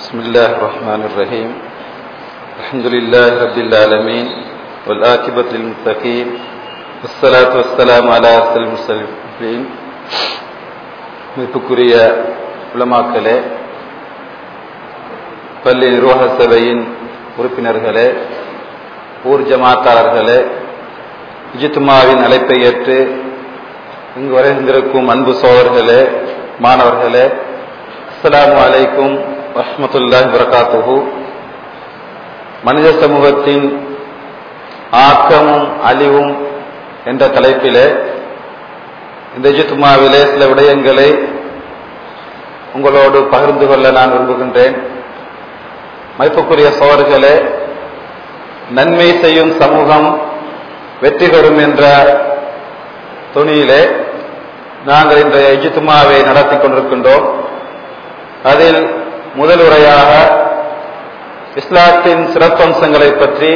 بسم الله الرحمن الرحيم الحمد لله رب العالمين والآكبة للمتقين والصلاة والسلام على أرسل المرسلين மதிப்புக்குரிய உலமாக்களே பள்ளி நிர்வாக சபையின் உறுப்பினர்களே ஊர் ஜமாத்தாளர்களே இஜித்துமாவின் அழைப்பை ஏற்று இங்கு வரைந்திருக்கும் அன்பு சோழர்களே மாணவர்களே அஸ்ஸலாமு அலைக்கும் வரஹ்மத்துல்லாஹி வரகாத்துஹு மனித சமூகத்தின் ஆக்கமும் அழிவும் என்ற தலைப்பிலே இந்த இஜித்துமாவிலே சில விடயங்களை உங்களோடு பகிர்ந்து கொள்ள நான் விரும்புகின்றேன் மதிப்புக்குரிய சோழர்களே நன்மை செய்யும் சமூகம் வெற்றி பெறும் என்ற துணியிலே நாங்கள் இன்றைய இஜித்துமாவை நடத்தி கொண்டிருக்கின்றோம் அதில் முதல் உரையாக இஸ்லாத்தின் சிறப்பம்சங்களை பற்றி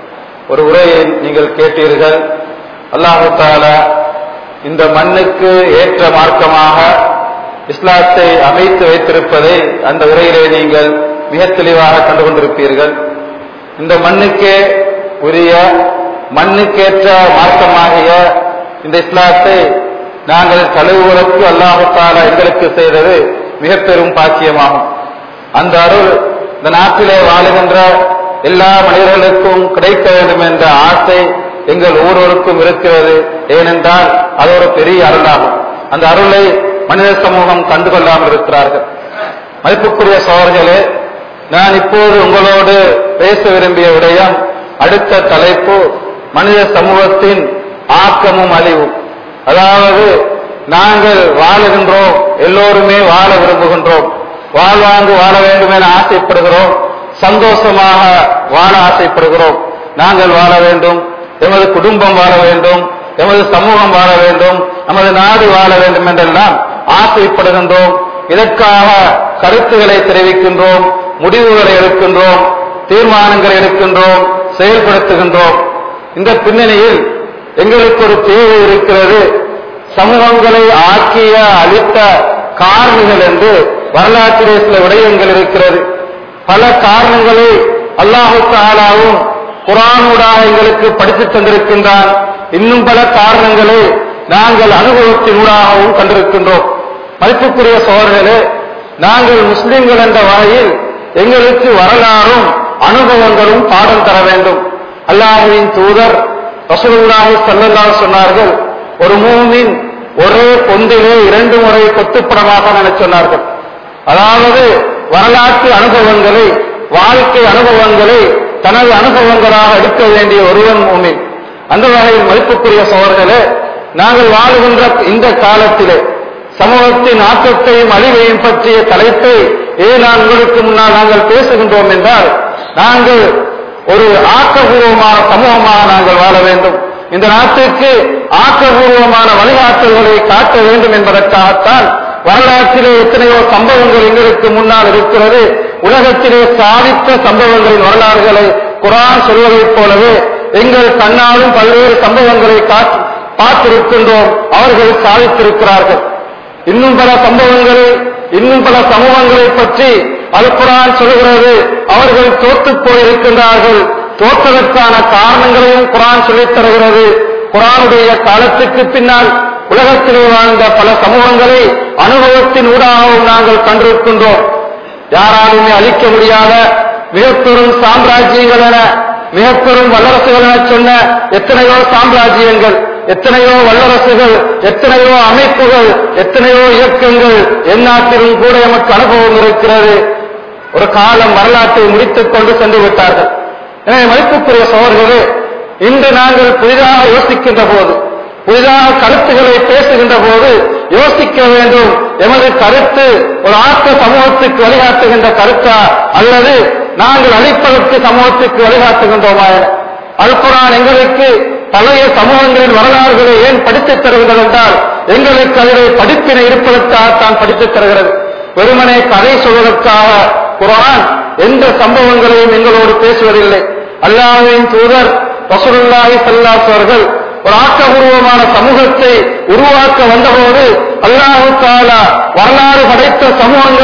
ஒரு உரையை நீங்கள் கேட்டீர்கள் அல்லாஹு தாலா இந்த மண்ணுக்கு ஏற்ற மார்க்கமாக இஸ்லாத்தை அமைத்து வைத்திருப்பதை அந்த உரையிலே நீங்கள் மிக தெளிவாக கண்டு கொண்டிருப்பீர்கள் இந்த மண்ணுக்கே உரிய மண்ணுக்கேற்ற மார்க்கமாகிய இந்த இஸ்லாத்தை நாங்கள் கழுவுவதற்கு அல்லாஹால எங்களுக்கு செய்தது மிக பெரும் பாக்கியமாகும் அந்த அருள் இந்த நாட்டிலே வாழுகின்ற எல்லா மனிதர்களுக்கும் கிடைக்க வேண்டும் என்ற ஆசை எங்கள் ஒவ்வொருவருக்கும் இருக்கிறது ஏனென்றால் அது ஒரு பெரிய அருளாகும் அந்த அருளை மனித சமூகம் கண்டுகொள்ளாமல் இருக்கிறார்கள் மதிப்புக்குரிய சோழர்களே நான் இப்போது உங்களோடு பேச விரும்பிய விடயம் அடுத்த தலைப்பு மனித சமூகத்தின் ஆக்கமும் அழிவும் அதாவது நாங்கள் வாழுகின்றோம் எல்லோருமே வாழ விரும்புகின்றோம் வாழ்வாங்கு வாழ வேண்டும் என ஆசைப்படுகிறோம் சந்தோஷமாக வாழ ஆசைப்படுகிறோம் நாங்கள் வாழ வேண்டும் எமது குடும்பம் வாழ வேண்டும் எமது சமூகம் வாழ வேண்டும் நமது நாடு வாழ வேண்டும் என்றெல்லாம் ஆசைப்படுகின்றோம் இதற்காக கருத்துக்களை தெரிவிக்கின்றோம் முடிவுகளை எடுக்கின்றோம் தீர்மானங்களை எடுக்கின்றோம் செயல்படுத்துகின்றோம் இந்த பின்னணியில் எங்களுக்கு ஒரு தேவை இருக்கிறது சமூகங்களை ஆக்கிய அளித்த காரணிகள் என்று வரலாற்றிலே சில விடயங்கள் இருக்கிறது பல காரணங்களை அல்லாஹு தாலாவும் குரானூடாக எங்களுக்கு படித்து தந்திருக்கின்றான் இன்னும் பல காரணங்களை நாங்கள் அனுபவத்தினூடாகவும் கண்டிருக்கின்றோம் மதிப்புக்குரிய சோழர்களே நாங்கள் முஸ்லிம்கள் என்ற வகையில் எங்களுக்கு வரலாறும் அனுபவங்களும் பாடம் தர வேண்டும் அல்லாஹுவின் தூதர் ரசூலுல்லாஹி ஸல்லல்லாஹு சொன்னார்கள் ஒரு மூமின் ஒரே பொந்திலே இரண்டு முறை கொத்துப்படமாக என சொன்னார்கள் அதாவது வரலாற்று அனுபவங்களை வாழ்க்கை அனுபவங்களை தனது அனுபவங்களாக எடுக்க வேண்டிய ஒருவன் மூமின் அந்த வகையில் மதிப்புக்குரிய சோழர்களே நாங்கள் வாழுகின்ற இந்த காலத்திலே சமூகத்தின் ஆக்கத்தையும் அழிவையும் பற்றிய தலைப்பை ஏன் நான் உங்களுக்கு முன்னால் நாங்கள் பேசுகின்றோம் என்றால் நாங்கள் ஒரு ஆக்கபூர்வமான சமூகமாக நாங்கள் வாழ வேண்டும் இந்த நாட்டுக்கு ஆக்கபூர்வமான வழிகாட்டல்களை காட்ட வேண்டும் என்பதற்காகத்தான் வரலாற்றிலே எத்தனையோ சம்பவங்கள் எங்களுக்கு முன்னால் இருக்கிறது உலகத்திலே சாதித்த சம்பவங்களின் வரலாறுகளை குரான் சொல்வதைப் போலவே எங்கள் கண்ணாலும் பல்வேறு சம்பவங்களை பார்த்திருக்கின்றோம் அவர்கள் சாதித்திருக்கிறார்கள் இன்னும் பல சம்பவங்களை இன்னும் பல சமூகங்களை பற்றி அல்குரான் சொல்கிறது அவர்கள் தோற்று போயிருக்கின்றார்கள் தோற்றதற்கான காரணங்களையும் குரான் சொல்லித் தருகிறது குரானுடைய காலத்துக்கு பின்னால் உலகத்திலே வாழ்ந்த பல சமூகங்களை அனுபவத்தின் ஊடாகவும் நாங்கள் கண்டிருக்கின்றோம் யாராலுமே அழிக்க முடியாத மிகப்பெரும் சாம்ராஜ்யங்கள் என மிகப்பெரும் வல்லரசுகள் என சொன்ன எத்தனையோ சாம்ராஜ்யங்கள் எத்தனையோ வல்லரசுகள் எத்தனையோ அமைப்புகள் எத்தனையோ இயக்கங்கள் எந்நாட்டிலும் கூட எமக்கு அனுபவம் இருக்கிறது ஒரு காலம் வரலாற்றை முடித்துக் கொண்டு சென்று விட்டார்கள் எனவே மதிப்புக்குரிய சோழர்களே இன்று நாங்கள் புதிதாக யோசிக்கின்ற போது புதிதாக கருத்துக்களை பேசுகின்ற போது யோசிக்க வேண்டும் எமது கருத்து ஒரு ஆக்க சமூகத்துக்கு வழிகாட்டுகின்ற கருத்தா அல்லது நாங்கள் அழிப்பதற்கு சமூகத்துக்கு வழிகாட்டுகின்றோமா அல்குரான் எங்களுக்கு பழைய சமூகங்களின் வரலாறுகளை ஏன் படித்துத் தருகிறது என்றால் எங்களுக்கு அதிலே படிப்பினை இருப்பதற்காகத்தான் படித்துத் தருகிறது வெறுமனே கதை சொல்வதற்காக குரான் எந்த சம்பவங்களையும் எங்களோடு பேசுவதில்லை அல்லாஹின் தூதர் ரசூலுல்லாஹி ஸல்லல்லாஹு அவர்கள் ஒரு ஆக்கபூர்வமான சமூகத்தை உருவாக்க வந்தபோது அல்லாஹு தாலா வரலாறு படைத்த சமூகங்களின்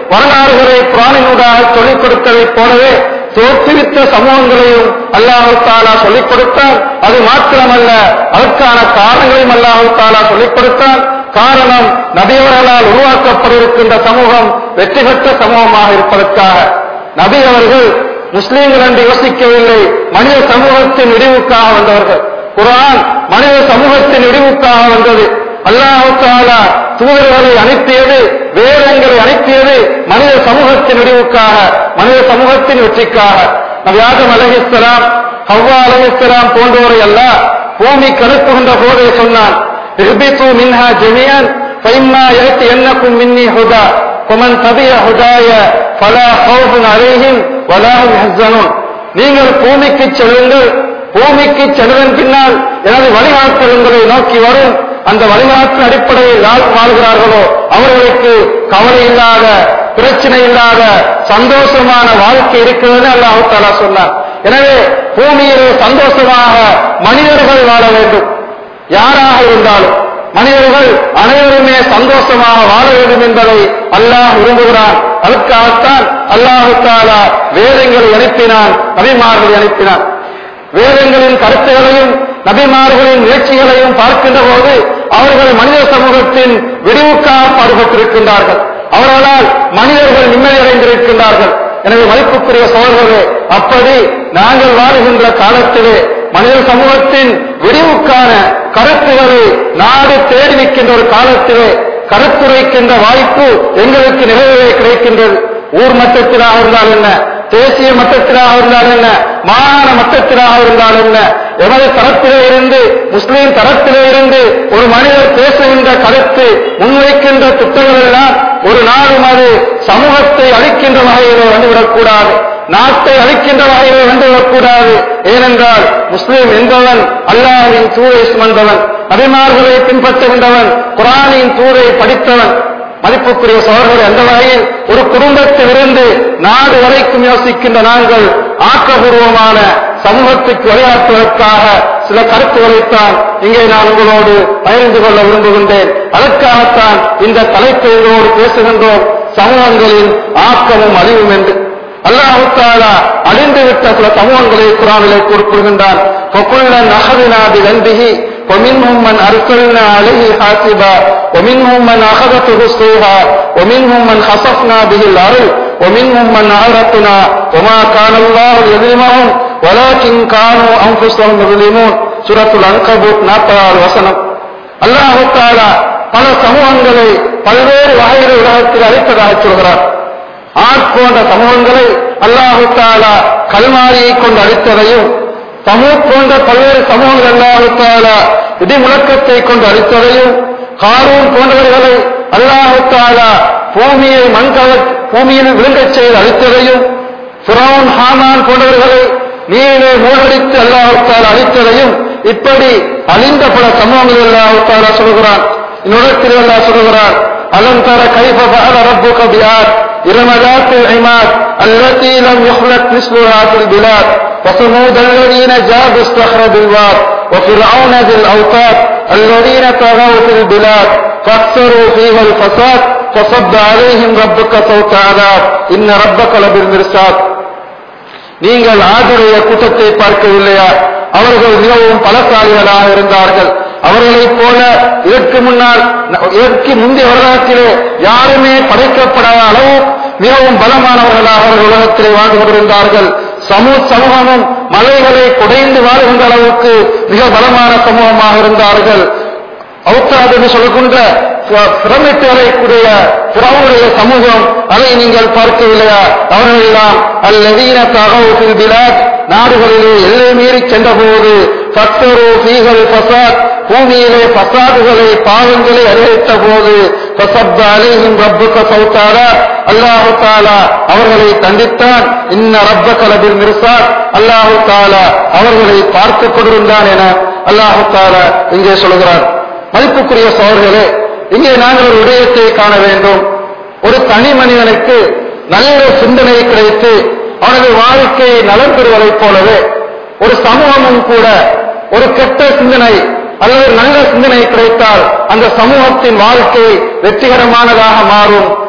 வரலாறுகளை குரானினூடாக சொல்லிக் கொடுத்ததைப் போலவே தோற்றுவித்த சமூகங்களையும் அல்லாஹு தாலா சொல்லிக் கொடுத்தார் அது மாத்திரமல்ல அதற்கான காரணங்களையும் அல்லாஹு தாலா சொல்லிக் கொடுத்தார் காரணம் நபியவர்களால் உருவாக்கப்பட்டிருக்கின்ற சமூகம் வெற்றி பெற்ற சமூகமாக இருப்பதற்காக நபி அவர்கள் முஸ்லீம்கள் என்று யோசிக்கவில்லை மனித சமூகத்தின் இடிவுக்காக வந்தவர்கள் குரான் மனித சமூகத்தின் இடிவுக்காக வந்தது அல்லாஹு தாலா தூதர்களை அனுப்பியது வேதங்களை அனுப்பியது மனித சமூகத்தின் இடிவுக்காக மனித சமூகத்தின் வெற்றிக்காக நபி ஆதம் அலஹிஸ்லாம் ஹவ்வா அலஹிஸ்லாம் போன்றோரை அல்ல பூமி கருப்புகின்ற போதே சொன்னான் اهبطوا منها جميعا فإما يأتينكم مني هدى ومن تبع هداي فلا خوف عليهم ولا هم يحزنون நீங்கள் பூமிக்கு செல்லுங்கள் பூமிக்கு சென்றதன் பின்னால் எனது வழிகாட்டல் உங்களை நோக்கி வரும் அந்த வழிகாட்டின் அடிப்படையில் யார் வாழ்கிறார்களோ அவர்களுக்கு கவலை இல்லாத பிரச்சனை இல்லாத சந்தோஷமான வாழ்க்கை இருக்கிறது அல்லாஹு தாலா சொன்னார் எனவே பூமியிலே சந்தோஷமாக மனிதர்கள் வாழ வேண்டும் யாராக இருந்தாலும் மனிதர்கள் அனைவருமே சந்தோஷமாக வாழ வேண்டும் என்பதை அல்லாஹ் விரும்புகிறான் அதற்காகத்தான் அல்லாஹு தாலா வேதங்களை அனுப்பினான் நபிமார்களை அனுப்பினான் வேதங்களின் கருத்துகளையும் நபிமார்களின் முயற்சிகளையும் பார்க்கின்ற போது அவர்கள் மனித சமூகத்தின் விடிவுக்காக பாடுபட்டிருக்கின்றார்கள் அவர்களால் மனிதர்கள் நிம்மதி அடைந்திருக்கின்றார்கள் எனவே மதிப்புக்குரிய சோழர்களே அப்படி நாங்கள் வாழுகின்ற காலத்திலே மனித சமூகத்தின் விடிவுக்கான கருத்துக்களை நாடு தேடி நிற்கின்ற ஒரு காலத்திலே கருத்துரைக்கின்ற வாய்ப்பு எங்களுக்கு நிறைவே கிடைக்கின்றது ஊர் மட்டத்திலாக இருந்தால் என்ன தேசிய மட்டத்திலாக இருந்தால் என்ன மாகாண மட்டத்திலாக இருந்தால் என்ன எமது தரத்திலே இருந்து முஸ்லீம் தரத்திலே இருந்து ஒரு மனிதர் பேசுகின்ற கருத்து முன்வைக்கின்ற திட்டங்கள் எல்லாம் ஒரு நாளும் அது சமூகத்தை அழிக்கின்ற வகையிலே வந்துவிடக்கூடாது நாட்டை அழிக்கின்ற வகையிலே வந்துவிடக்கூடாது ஏனென்றால் முஸ்லீம் என்பவன் அல்லாஹின் தூரை சுமந்தவன் அபிமார்களை பின்பற்றுகின்றவன் குரானின் தூரை படித்தவன் மதிப்புக்குரிய சோழர்கள் அந்த வகையில் ஒரு குடும்பத்திலிருந்து நாடு வரைக்கும் யோசிக்கின்ற நாங்கள் ஆக்கபூர்வமான சமூகத்துக்கு வழிகாட்டுவதற்காக சில கருத்துக்களைத்தான் இங்கே நான் உங்களோடு பகிர்ந்து கொள்ள விரும்புகின்றேன் அதற்காகத்தான் இந்த தலைப்பெயரோடு பேசுகின்றோம் சமூகங்களின் ஆக்கமும் அழிவும் என்று அல்லாஹுத்தாலா அழிந்துவிட்ட சில சமூகங்களை குரானிலே குறிப்பிடுகின்றான் நகவினா பிகந்திகி ومنهم من أرسلنا عليه حاسبا ومنهم من أخذته الصيحة ومنهم من خسفنا به الأرض ومنهم من أغرقنا وما كان الله ليظلمهم ولكن كانوا أنفسهم يظلمون سورة العنكبوت நாற்பதாவது வசனம் அல்லாஹு தாலா பல சமூகங்களை பல்வேறு வகையில் உலகத்தில் அழைப்பதாக சொல்கிறார் ஆட் போன்ற சமூகங்களை அல்லாஹு தாலா கல்மாரியை கொண்டு அழித்ததையும் சமூக போன்ற பல்வேறு சமூகங்கள் அல்லாஹு தாலா இடி முழக்கத்தை கொண்டு அழித்ததையும் காரூன் போன்றவர்களை அல்லாஹு தாலா பூமியை மண்கவ பூமியில் விழுங்கச் செய்து அழித்ததையும் புறவுன் ஹாமான் போன்றவர்களை நீரிலே மூழ்கடித்து அல்லாஹு தாலா அழித்ததையும் இப்படி அழிந்த பல சமூகங்கள் அல்லாஹு தாலா சொல்கிறான் இன்னொரு அல்லாஹ் சொல்கிறான் அலம் தர கைஃப ஃபஅல ரப்புக பிஆத் إرم ذات العماد التي لم يخلق مثلها في البلاد وثمود الذين جابوا الصخر بالواد وفرعون ذي الأوتاد الذين طغوا في البلاد فاكثروا فيها الفساد فصب عليهم ربك صوت عذاب إن ربك لبالمرصاد நீங்கள் ஆதுடைய கூட்டத்தை பார்க்கவில்லையா அவர்கள் மிகவும் பலசாலிகளாக இருந்தார்கள் அவர்களைப் போல இதற்கு முன்னால் இதற்கு முந்தைய வரலாற்றிலே யாருமே படைக்கப்படாத அளவு மிகவும் பலமானவர்களாக அவர்கள் உலகத்திலே வாழ்ந்து கொண்டிருந்தார்கள் சமூக சமூகமும் மலைகளை குடைந்து வாழ்கின்ற அளவுக்கு மிக பலமான சமூகமாக இருந்தார்கள் அவுத்தாது என்று சொல்லுகின்ற பிரமிட்டு வரைக்கூடிய பிறவுடைய சமூகம் அதை நீங்கள் பார்க்கவில்லையா அவர்கள் எல்லாம் அல்லதீன தகவல் பிலாத் நாடுகளிலே எல்லை மீறி சென்றபோது பத்தரு பீகள் பசாத் பூமியிலே பசாதுகளை பாவங்களை அறிவித்த போது பசப்த அலைஹிம் ரப்புக்க சௌத்தாரா அல்லாஹு தாலா அவர்களை தண்டித்தான் இன்ன ரப்ப கலபில் மிர்சாத் அல்லாஹு தாலா அவர்களை பார்த்துக் கொண்டிருந்தான் என அல்லாஹு தாலா இங்கே சொல்கிறார் மதிப்புக்குரிய சோழர்களே இங்கே நாங்கள் ஒரு விடயத்தை காண வேண்டும் ஒரு தனி மனிதனுக்கு நல்ல சிந்தனை கிடைத்து அவனது வாழ்க்கையை நலம் பெறுவதைப் போலவே ஒரு சமூகமும் கூட ஒரு கெட்ட சிந்தனை அல்லது நல்ல சிந்தனை கிடைத்தால் அந்த சமூகத்தின் வாழ்க்கை வெற்றிகரமானதாக மாறும்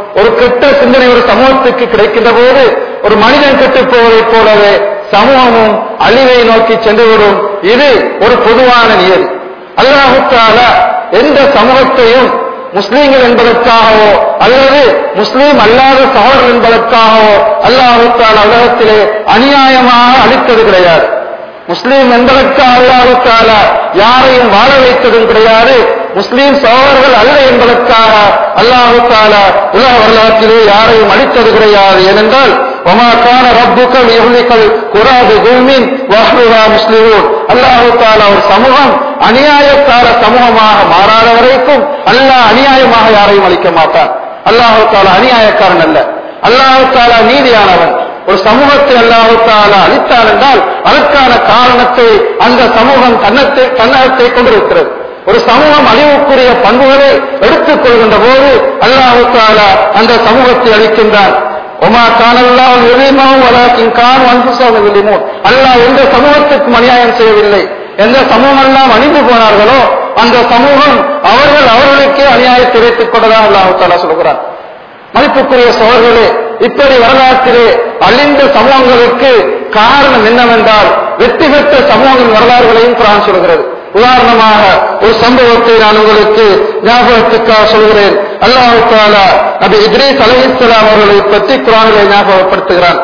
ஒரு கெட்ட சிந்தனை ஒரு சமூகத்துக்கு கிடைக்கின்ற போது ஒரு மனிதன் கெட்டு போவதைப் போலவே சமூகமும் அழிவை நோக்கி சென்றுவிடும் இது ஒரு பொதுவான நியதி அல்லாஹுத்தால எந்த சமூகத்தையும் முஸ்லீம்கள் என்பதற்காகவோ அல்லது முஸ்லீம் அல்லாத சகோதரர் என்பதற்காகவோ அல்லாஹுத்தால உலகத்திலே அநியாயமாக அளித்தது கிடையாது முஸ்லீம் என்பதற்காக அல்லாஹுத்தால யாரையும் வாழ வைத்ததும் கிடையாது முஸ்லீம் சகோதரர்கள் அல்ல என்பதற்காக அல்லாஹுத்தால உலக வரலாற்றிலே யாரையும் அளித்தது கிடையாது ஏனென்றால் وما كان ربك ليهلك القرى بظلم واهلها مسلمون அல்லாஹு தாலா ஒரு சமூகம் அநியாயக்கார சமூகமாக மாறாத வரைக்கும் அல்லாஹ் அநியாயமாக யாரையும் அளிக்க மாட்டான் அல்லாஹு தாலா அநியாயக்காரன் அல்ல அல்லாஹு தாலா நீதியானவன் ஒரு சமூகத்தை அல்லாஹு தாலா அளித்தான் என்றால் அதற்கான காரணத்தை அந்த சமூகம் தன்னத்தை தன்னகத்தை கொண்டிருக்கிறது ஒரு சமூகம் அழிவுக்குரிய பண்புகளை எடுத்துக் கொள்கின்ற போது அல்லாஹு தாலா அந்த சமூகத்தை அளிக்கின்றான் ஒமா கானல்லாம் எளிமாவும் வளாக்கின் கான் அன்புசாக விளிமோன் அல்லாஹ் எந்த சமூகத்துக்கும் அநியாயம் செய்யவில்லை எந்த சமூகம் எல்லாம் அணிந்து போனார்களோ அந்த சமூகம் அவர்கள் அவர்களுக்கே அநியாயத்தை வைத்துக் கொண்டதாக அல்லாஹு தாலா சொல்கிறார் மதிப்புக்குரிய சோழர்களே இப்படி வரலாற்றிலே அழிந்த சமூகங்களுக்கு காரணம் என்னவென்றால் வெற்றி பெற்ற சமூகங்களின் வரலாறுகளையும் குரான் சொல்கிறது உதாரணமாக ஒரு சம்பவத்தை நான் உங்களுக்கு ஞாபகத்துக்காக சொல்கிறேன் அல்லாஹு தாலா நபி இத்ரீஸ் அலைஹிஸ்ஸலாம் அவர்களை பற்றி குரானிலே ஞாபகப்படுத்துகிறான்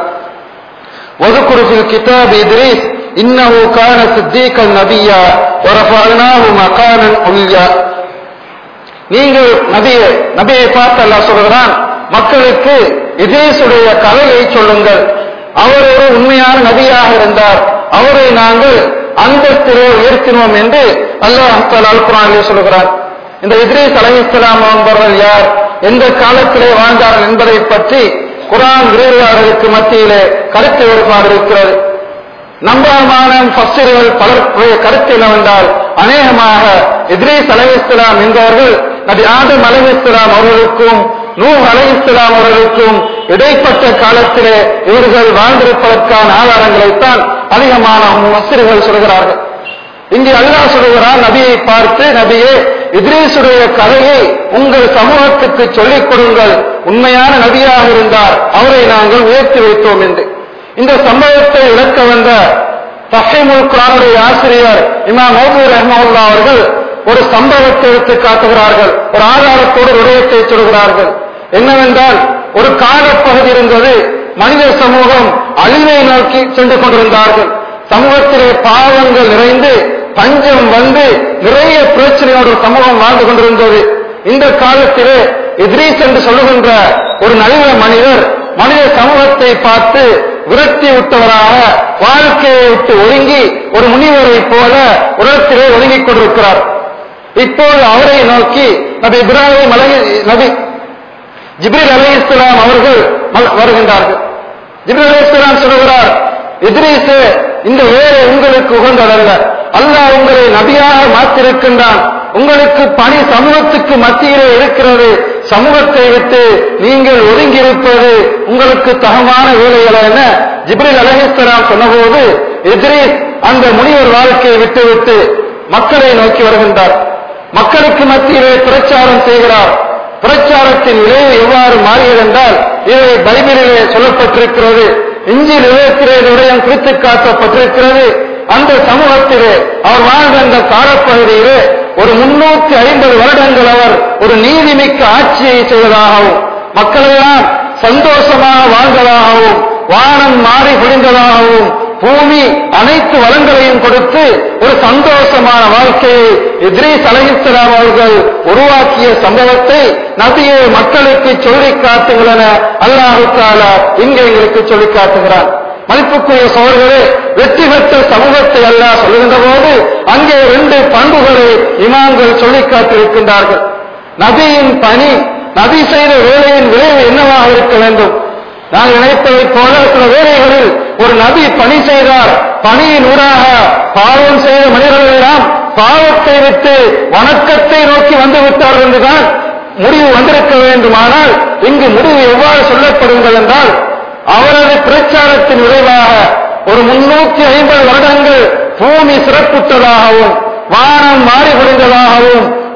وذكر في الكتاب إدريس إنه كان صديقا نبيا ورفعناه مقاما عليا நீங்கள் நபியை நபியை பார்த்து அல்லாஹ் சொல்கிறான் மக்களுக்கு இதேசுடைய கதையை சொல்லுங்கள் அவர் ஒரு உண்மையான நபியாக இருந்தார் அவரை நாங்கள் அந்தஸ்திலே உயர்த்தினோம் என்று அல்லாஹ் அல் குரானிலே சொல்கிறார் இந்த இத்ரீஸ் அலைஹிஸ்ஸலாம் என்பவர்கள் யார் எந்த காலத்திலே வாழ்ந்தார்கள் என்பதை பற்றி குரான் விரைவாளர்களுக்கு மத்தியிலே கருத்து வேறுபாடு இருக்கிறது நம்பகமான பஸ்டர்கள் பலருடைய கருத்து என்னவென்றால் அநேகமாக இத்ரீஸ் அலைஹிஸ்ஸலாம் என்பவர்கள் நபி ஆதம் அலைஹிஸ்ஸலாம் அவர்களுக்கும் நூ அலைஹிஸ்ஸலாம் அவர்களுக்கும் இடைப்பட்ட காலத்திலே இவர்கள் வாழ்ந்திருப்பதற்கான ஆதாரங்களைத்தான் அதிகமான மசிறுகள் சொல்கிறார்கள் இங்கே அல்லாஹ் சொல்கிறார் நபியை பார்த்து நபியே இத்ரீசுடைய கதையை உங்கள் சமூகத்துக்கு சொல்லிக் கொடுங்கள் உண்மையான நபியாக இருந்தார் அவரை நாங்கள் உயர்த்தி வைத்தோம் என்று இந்த சம்பவத்தை விளக்க வந்த தஹைமுல் குரானுடைய ஆசிரியர் இமாம் மௌதூர் ரஹ்மவுல்லா அவர்கள் ஒரு சம்பவத்தை எடுத்து காட்டுகிறார்கள் ஒரு ஆதாரத்தோடு விடயத்தை சொல்கிறார்கள் என்னவென்றால் ஒரு காலப்பகுதி இருந்தது மனித சமூகம் அழிவை நோக்கி சென்று கொண்டிருந்தார்கள் சமூகத்திலே பாவங்கள் நிறைந்து பஞ்சம் வந்து நிறைய பிரச்சனையோடு ஒரு சமூகம் வாழ்ந்து கொண்டிருந்தது இந்த காலத்திலே எதிரீஸ் என்று சொல்லுகின்ற ஒரு நல்ல மனிதர் மனித சமூகத்தை பார்த்து விரட்டி விட்டவராக வாழ்க்கையை விட்டு ஒதுங்கி ஒரு முனிவரை போல உலகத்திலே ஒதுங்கிக் கொண்டிருக்கிறார் இப்போது அவரை நோக்கி நபி இப்ராஹிம் அலை நபி ஜிப்ரில் அலி இஸ்லாம் அவர்கள் வருகின்றார்கள் ஜிப்ரில் அலி இஸ்லாம் சொல்கிறார் எதிரீசு இந்த வேலை உங்களுக்கு உகந்ததல்ல அல்லாஹ் உங்களை நபியாக மாற்றிருக்கின்றான் உங்களுக்கு பணி சமூகத்துக்கு மத்தியிலே இருக்கிறது சமூகத்தை விட்டு நீங்கள் ஒதுங்கியிருப்பது உங்களுக்கு தகமான வேலைகள் என ஜிப்ரில் அலஹிஸ்லாம் சொன்னபோது எதிரீஸ் அந்த முனிவர் வாழ்க்கையை விட்டுவிட்டு மக்களை நோக்கி வருகின்றார் மக்களுக்கு மத்தியிலே பிரச்சாரம் செய்கிறார் பிரச்சாரத்தின் விளைவு எவ்வாறு மாறியது என்றால் இதை பைபிளிலே சொல்லப்பட்டிருக்கிறது இஞ்சி நிலையத்திலே விடயம் குறித்து காட்டப்பட்டிருக்கிறது அந்த சமூகத்திலே அவர் வாழ்ந்த அந்த காலப்பகுதியிலே ஒரு முன்னூத்தி ஐம்பது வருடங்கள் அவர் ஒரு நீதிமிக்க ஆட்சியை செய்வதாகவும் மக்களெல்லாம் சந்தோஷமாக வாழ்ந்ததாகவும் வானம் மாறி பொழிந்ததாகவும் பூமி அனைத்து வளங்களையும் கொடுத்து ஒரு சந்தோஷமான வாழ்க்கையை இத்ரீஸ் அலைஹிஸ்ஸலாம் அவர்கள் உருவாக்கிய சம்பவத்தை நபியே மக்களுக்கு சொல்லி காட்டுங்கள் என அல்லாஹு தாலா இங்கே எங்களுக்கு சொல்லி காட்டுகிறான் மதிப்புக்குரிய சோழர்களே வெற்றி பெற்ற சமூகத்தை அல்லாஹ் சொல்லுகின்ற போது அங்கே ரெண்டு பண்புகளை இமாம்கள் சொல்லி காட்டியிருக்கின்றார்கள் நபியின் பணி நபி செய்த வேலையின் விளைவு என்னவாக இருக்க வேண்டும் நான் நினைத்ததைப் போல சில வேலைகளில் ஒரு நபி பணி செய்தார் பணியின் ஊடாக பாவம் செய்த மனிதர்கள் எல்லாம் பாவத்தை விட்டு வணக்கத்தை நோக்கி வந்து விட்டார்கள் என்றுதான் முடிவு வந்திருக்க வேண்டுமானால் இங்கு முடிவு எவ்வாறு சொல்லப்படுங்கள் என்றால் அவரது பிரச்சாரத்தின் விளைவாக ஒரு முன்னூத்தி ஐம்பது வருடங்கள் பூமி சிறப்புற்றதாகவும் வானம் மாறி விழுந்ததாகவும்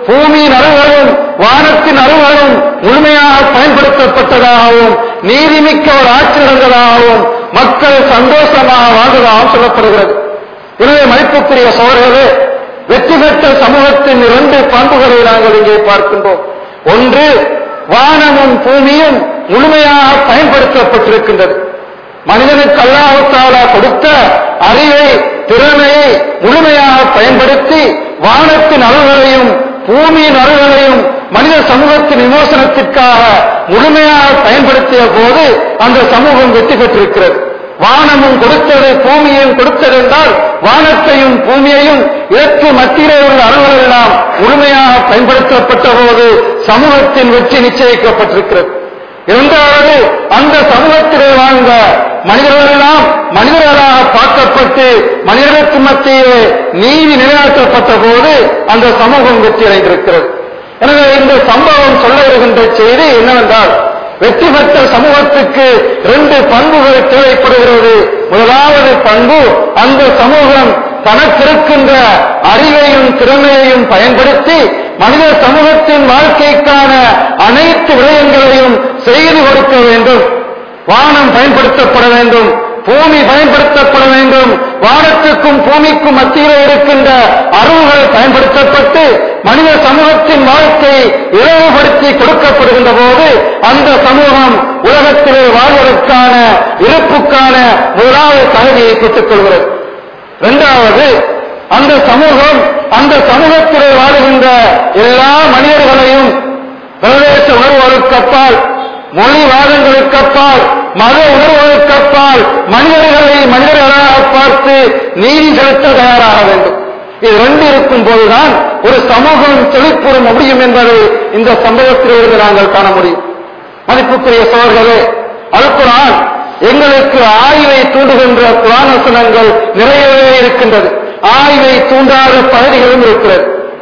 பூமியின் அருள்களும் வானத்தின் அருள்களும் முழுமையாக பயன்படுத்தப்பட்டதாகவும் நீதிமிக்க ஒரு ஆட்சி நடந்ததாகவும் மக்கள் சந்தோஷமாக வாழ்ந்ததாகவும் சொல்லப்படுகிறது எனவே மதிப்புக்குரிய சோழர்களே வெற்றி பெற்ற சமூகத்தின் இரண்டு பண்புகளை நாங்கள் இங்கே பார்க்கின்றோம் ஒன்று வானமும் பூமியும் முழுமையாக பயன்படுத்தப்பட்டிருக்கின்றது மனிதனுக்கு அல்லாஹாலா கொடுத்த அறிவை திறமையை முழுமையாக பயன்படுத்தி வானத்தின் அருள்களையும் பூமியின் அருள்களையும் மனித சமூகத்தின் விமோசனத்திற்காக முழுமையாக பயன்படுத்திய போது அந்த சமூகம் வெற்றி பெற்றிருக்கிறது வானமும் கொடுத்தது பூமியையும் கொடுத்தது என்றால் வானத்தையும் பூமியையும் இதற்கு மத்தியிலே உள்ள அருள்கள் எல்லாம் முழுமையாக பயன்படுத்தப்பட்ட போது சமூகத்தின் வெற்றி நிச்சயிக்கப்பட்டிருக்கிறது இரண்டாவது அந்த சமூகத்திலே வாழ்ந்த மனிதர்களெல்லாம் மனிதர்களாக பார்க்கப்பட்டு மனிதர்களுக்கு மத்தியிலே நீதி நிலைநாட்டப்பட்ட போது அந்த சமூகம் வெற்றி அடைந்திருக்கிறது எனவே இந்த சம்பவம் சொல்ல வருகின்ற செய்தி என்னவென்றால் வெற்றி பெற்ற சமூகத்துக்கு ரெண்டு பண்புகள் தேவைப்படுகிறது முதலாவது பண்பு அந்த சமூகம் தனக்கிருக்கின்ற அறிவையும் திறமையையும் பயன்படுத்தி மனித சமூகத்தின் வாழ்க்கைக்கான அனைத்து விடயங்களையும் செய்து கொடுக்க வேண்டும் வானம் பயன்படுத்தப்பட வேண்டும் பூமி பயன்படுத்தப்பட வேண்டும் வானத்துக்கும் பூமிக்கும் மத்தியில் இருக்கின்ற அருள்கள் பயன்படுத்தப்பட்டு மனித சமூகத்தின் வாழ்க்கை இழவுபடுத்தி கொடுக்கப்படுகின்ற போது அந்த சமூகம் உலகத்திலே வாழ்வதற்கான இருப்புக்கான முதலாவது தகுதியை பெற்றுக் கொள்கிறது இரண்டாவது அந்த சமூகம் அந்த சமூகத்திலே வாழுகின்ற எல்லா மனிதர்களையும் பிரதேச உணர்வுகளுக்கு அப்பால் மொழிவாதங்களுக்கு அப்பால் மத உணர்வுகளுக்கு அப்பால் மனிதர்களை மனிதர்களாக பார்த்து நீதி செலுத்த தயாராக வேண்டும் இது ரெண்டு இருக்கும் போதுதான் ஒரு சமூகம் செழிப்புற முடியும் என்பதை இந்த சம்பவத்திலிருந்து நாங்கள் காண முடியும் மதிப்புக்குரிய சோழர்களே அல்குரான் எங்களுக்கு ஆய்வை தூண்டுகின்ற குரான் வசனங்கள் நிறையவே இருக்கின்றது ஆய்வை தூண்டாத பகுதிகளும் இருக்கிறது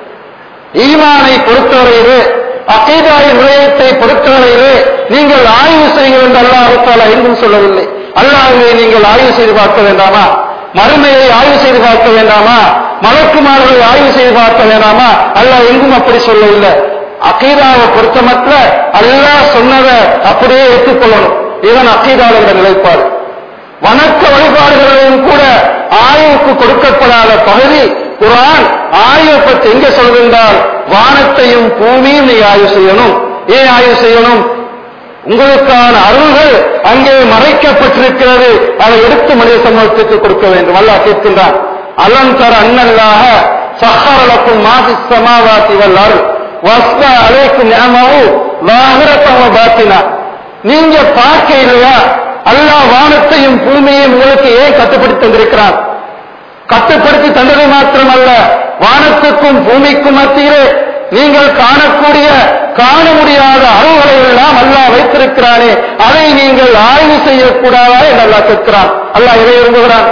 ஈமானை பொறுத்தவரையிலே அகைதாயின் விடயத்தை பொறுத்தவரையிலே நீங்கள் ஆய்வு செய்யுங்கள் என்று அல்லாஹால எங்கும் சொல்லவில்லை அல்லாஹுவை நீங்கள் ஆய்வு செய்து பார்க்க வேண்டாமா மறுமையை ஆய்வு செய்து பார்க்க வேண்டாமா மலக்குமார்களை ஆய்வு செய்து பார்க்க வேண்டாமா அல்லாஹ் எங்கும் அப்படி சொல்லவில்லை அகீதாவை பொறுத்தமற்ற அல்லாஹ் சொன்னதை அப்படியே ஏற்றுக்கொள்ளணும் இதுதான் அகீதாவோட நிலைப்பாடு வணக்க வழிபாடுகளையும் கூட ஆய்வுக்கு கொடுக்கப்படாத பகுதி குரான் ஆய்வை பற்றி எங்க சொல்கின்றால் வானத்தையும் பூமியும் நீ ஆய்வு செய்யணும் ஏன் ஆய்வு செய்யணும் உங்களுக்கான அருள்கள் அங்கே மறைக்கப்பட்டிருக்கிறது அதை எடுத்து மனித சமூகத்துக்கு கொடுக்க வேண்டும் அல்லாஹ் கேட்கின்றான் அலம் தர அண்ணல்லாக சஹரலக்கும் மாசி சமாவாத்தி வல்லாரு வஸ்த அலைக்கும் ஞாமாவு லாகரத்தவ பாத்தினா நீங்க பார்க்க இல்லையா அல்லாஹ் வானத்தையும் பூமியையும் உங்களுக்கு ஏன் கட்டுப்படுத்தி தந்திருக்கிறான் கட்டுப்படுத்தி தந்தது மாத்திரமல்ல வானத்துக்கும் பூமிக்கும் மத்தியிலே நீங்கள் காணக்கூடிய காண முடியாத அருள்களை எல்லாம் அல்லாஹ் வைத்திருக்கிறானே அதை நீங்கள் ஆய்வு செய்யக்கூடாதா என்று அல்லாஹ் கேட்கிறான் அல்லாஹ் எதை விரும்புகிறான்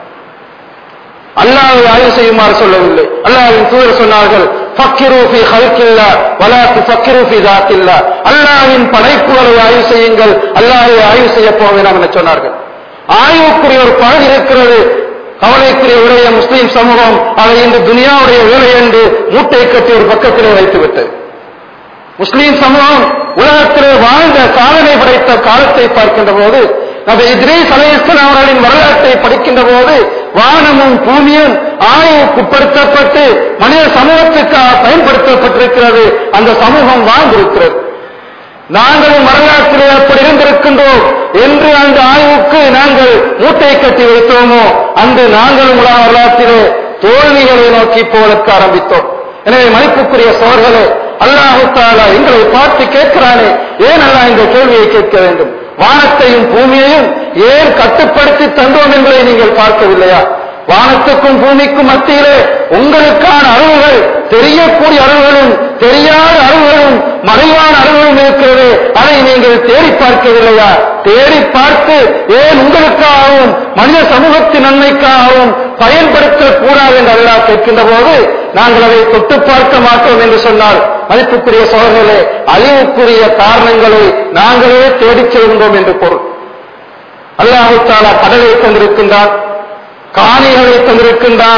அல்லாஹை ஆய்வு செய்யுமாறு சொல்லவில்லை அல்லாஹின் தூதர் சொன்னார்கள் ஃபக்கிரு ஃபி ஹல்கில்லா வலாத்து ஃபக்கிரு ஃபி தாத்தில்லா அல்லாஹ்வின் படைப்புகளை ஆய்வு செய்யுங்கள் அல்லாஹை ஆய்வு செய்ய போக வேண்டாம் என சொன்னார்கள் ஆய்வுக்குரிய ஒரு பகுதி இருக்கிறது கவலைக்குரிய உடைய முஸ்லீம் சமூகம் அதை இந்த துனியாவுடைய வேலை என்று மூட்டை கட்டி ஒரு பக்கத்திலே வைத்துவிட்டது முஸ்லீம் சமூகம் உலகத்திலே வாழ்ந்த சாதனை படைத்த காலத்தை பார்க்கின்ற போது நம்ம இத்ரீஸ் அலையஸ்லாம் அவர்களின் வரலாற்றை படிக்கின்ற போது வானமும் பூமியும் ஆய்வுக்குட்படுத்தப்பட்டு மனித சமூகத்துக்காக பயன்படுத்தப்பட்டிருக்கிறது அந்த சமூகம் வாழ்ந்திருக்கிறது நாங்களும் வரலாற்றிலே அப்படி இருந்திருக்கின்றோம் என்று அந்த ஆய்வுக்கு நாங்கள் மூட்டை கட்டி வைத்தோமோ அன்று நாங்களும் உலக வரலாற்றிலே தோல்விகளை நோக்கி போவதற்கு ஆரம்பித்தோம் எனவே மதிப்புக்குரிய சோர்களே அல்லாஹு தாலா எங்களை பார்த்து கேட்கிறானே ஏன் அல்லாஹ் இந்த கேள்வியை கேட்க வேண்டும் வானத்தையும் பூமியையும் ஏன் கட்டுப்படுத்தி தந்தோம் என்பதை நீங்கள் பார்க்கவில்லையா வானத்துக்கும் பூமிக்கும் மத்தியிலே உங்களுக்கான அருள்கள் தெரியக்கூடிய அருள்களும் தெரியாத அருள்களும் மறைவான அருள்களும் இருக்கிறது அதை நீங்கள் தேடி பார்க்கவில்லையா தேடி பார்த்து ஏன் உங்களுக்காகவும் மனித சமூகத்தின் நன்மைக்காகவும் பயன்படுத்தக்கூடாது என்று அல்லாஹ் கேட்கின்ற போது நாங்கள் அதை தொட்டு பார்க்க மாட்டோம் என்று சொன்னால் மதிப்புக்குரிய சோழர்களே அழிவுக்குரிய காரணங்களை நாங்களே தேடிச் செல்கின்றோம் என்று பொருள் அல்லாஹு தாலா கடலை தந்திருக்கின்றான் காணிகளை தந்திருக்கின்றான்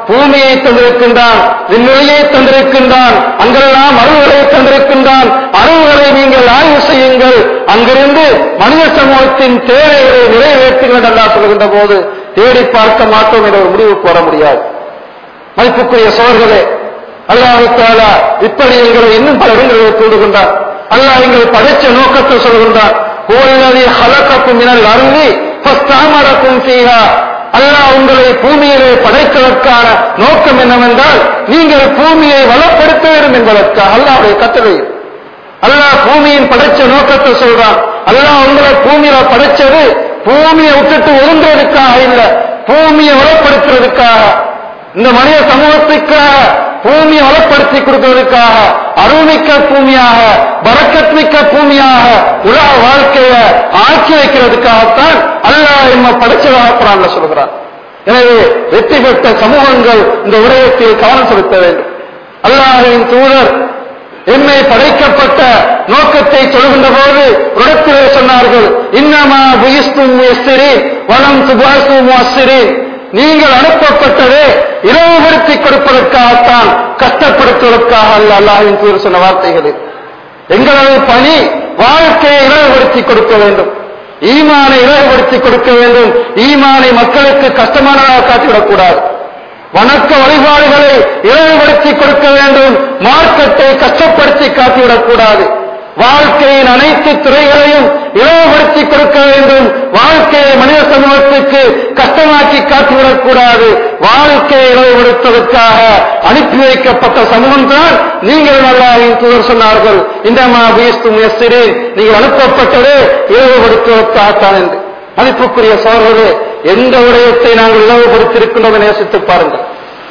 பூமியை தந்திருக்கின்றான் விண்வெளியை தந்திருக்கின்றான் அங்கெல்லாம் அருள்களை தந்திருக்கின்றான் அருள்களை நீங்கள் ஆய்வு செய்யுங்கள் அங்கிருந்து மனித சமூகத்தின் தேவைகளை நிறைவேற்றுங்கள் என்று அல்லாஹ் சொல்கின்ற போது தேடி பார்க்க மாட்டோம் என்ற ஒரு முடிவுக்கு வர முடியாது மதிப்புக்குரிய சோழர்களே அல்லாஹு தாலா இப்படி எங்களை இன்னும் பல இடங்களில் கூடுகின்றார் அல்லாஹ் எங்களை படைச்ச நோக்கத்தை சொல்கின்றார் ஓல்லதி ஹலக்கக்கும் மினல் அருளி ஃபஸ்தாமரக்கும் ஃபீஹா அல்லாஹ் உங்களை பூமியிலே படைத்ததற்கான நோக்கம் என்னவென்றால் நீங்கள் பூமியை வளப்படுத்த வேண்டும் என்பதற்காக அல்லாஹ்வுடைய கட்டளை அல்லாஹ் பூமியின் படைச்ச நோக்கத்தை சொல்றான் அல்லாஹ் உங்களை பூமியில படைச்சது பூமியை விட்டுட்டு ஒதுங்குறதுக்காக இல்ல பூமியை வளப்படுத்துறதுக்காக இந்த மனித சமூகத்துக்காக பூமியை வளப்படுத்தி கொடுக்கிறதுக்காக அருள்மிக்க பூமியாக பறக்கத்மிக்க பூமியாக உலக வாழ்க்கையை ஆக்கி வைக்கிறதுக்காகத்தான் அல்லாஹ் நம்ம படைச்சதாக குரான்ல சொல்கிறான் எனவே வெற்றி பெற்ற சமூகங்கள் இந்த விடயத்தில் கவனம் செலுத்த வேண்டும் அல்லாஹின் தூதர் எம்மை படைக்கப்பட்ட நோக்கத்தை சொல்கின்ற போது இடத்திலே சொன்னார்கள் இன்னமா புயிஸ்தும் முயஸ்திரீன் வனம் துபாசு முயஸ்திரீன் நீங்கள் அனுப்பப்பட்டதே இலவுபடுத்தி கொடுப்பதற்காகத்தான் கஷ்டப்படுத்துவதற்காக அல்ல அல்லாஹின் தூதர் சொன்ன வார்த்தைகள் எங்களது பணி வாழ்க்கையை இலவுபடுத்தி கொடுக்க வேண்டும் ஈமானை இலவுபடுத்தி கொடுக்க வேண்டும் ஈமானை மக்களுக்கு கஷ்டமானதாக காட்டிவிடக்கூடாது வணக்க வழிபாடுகளை இலவுபடுத்தி கொடுக்க வேண்டும் மார்க்கத்தை கஷ்டப்படுத்தி காட்டிவிடக்கூடாது வாழ்க்கையின் அனைத்து துறைகளையும் இலவுபடுத்தி கொடுக்க வேண்டும் வாழ்க்கையை மனித சமூகத்துக்கு கஷ்டமாக்கி காட்டிவிடக்கூடாது வாழ்க்கையை இலவுபடுத்துவதற்காக அனுப்பி வைக்கப்பட்ட சமூகம் தான் நீங்கள் நல்லா தூதர் சொன்னார்கள் இந்த மாபீஸ்து முயற்சிரே நீங்கள் அனுப்பப்பட்டதே இலவுபடுத்துவதற்காகத்தான் என்று மதிப்புக்குரிய சோழர்களே எந்த விடயத்தை நாங்கள் இலவுபடுத்தியிருக்கின்றோம் நேசித்து பாருங்கள்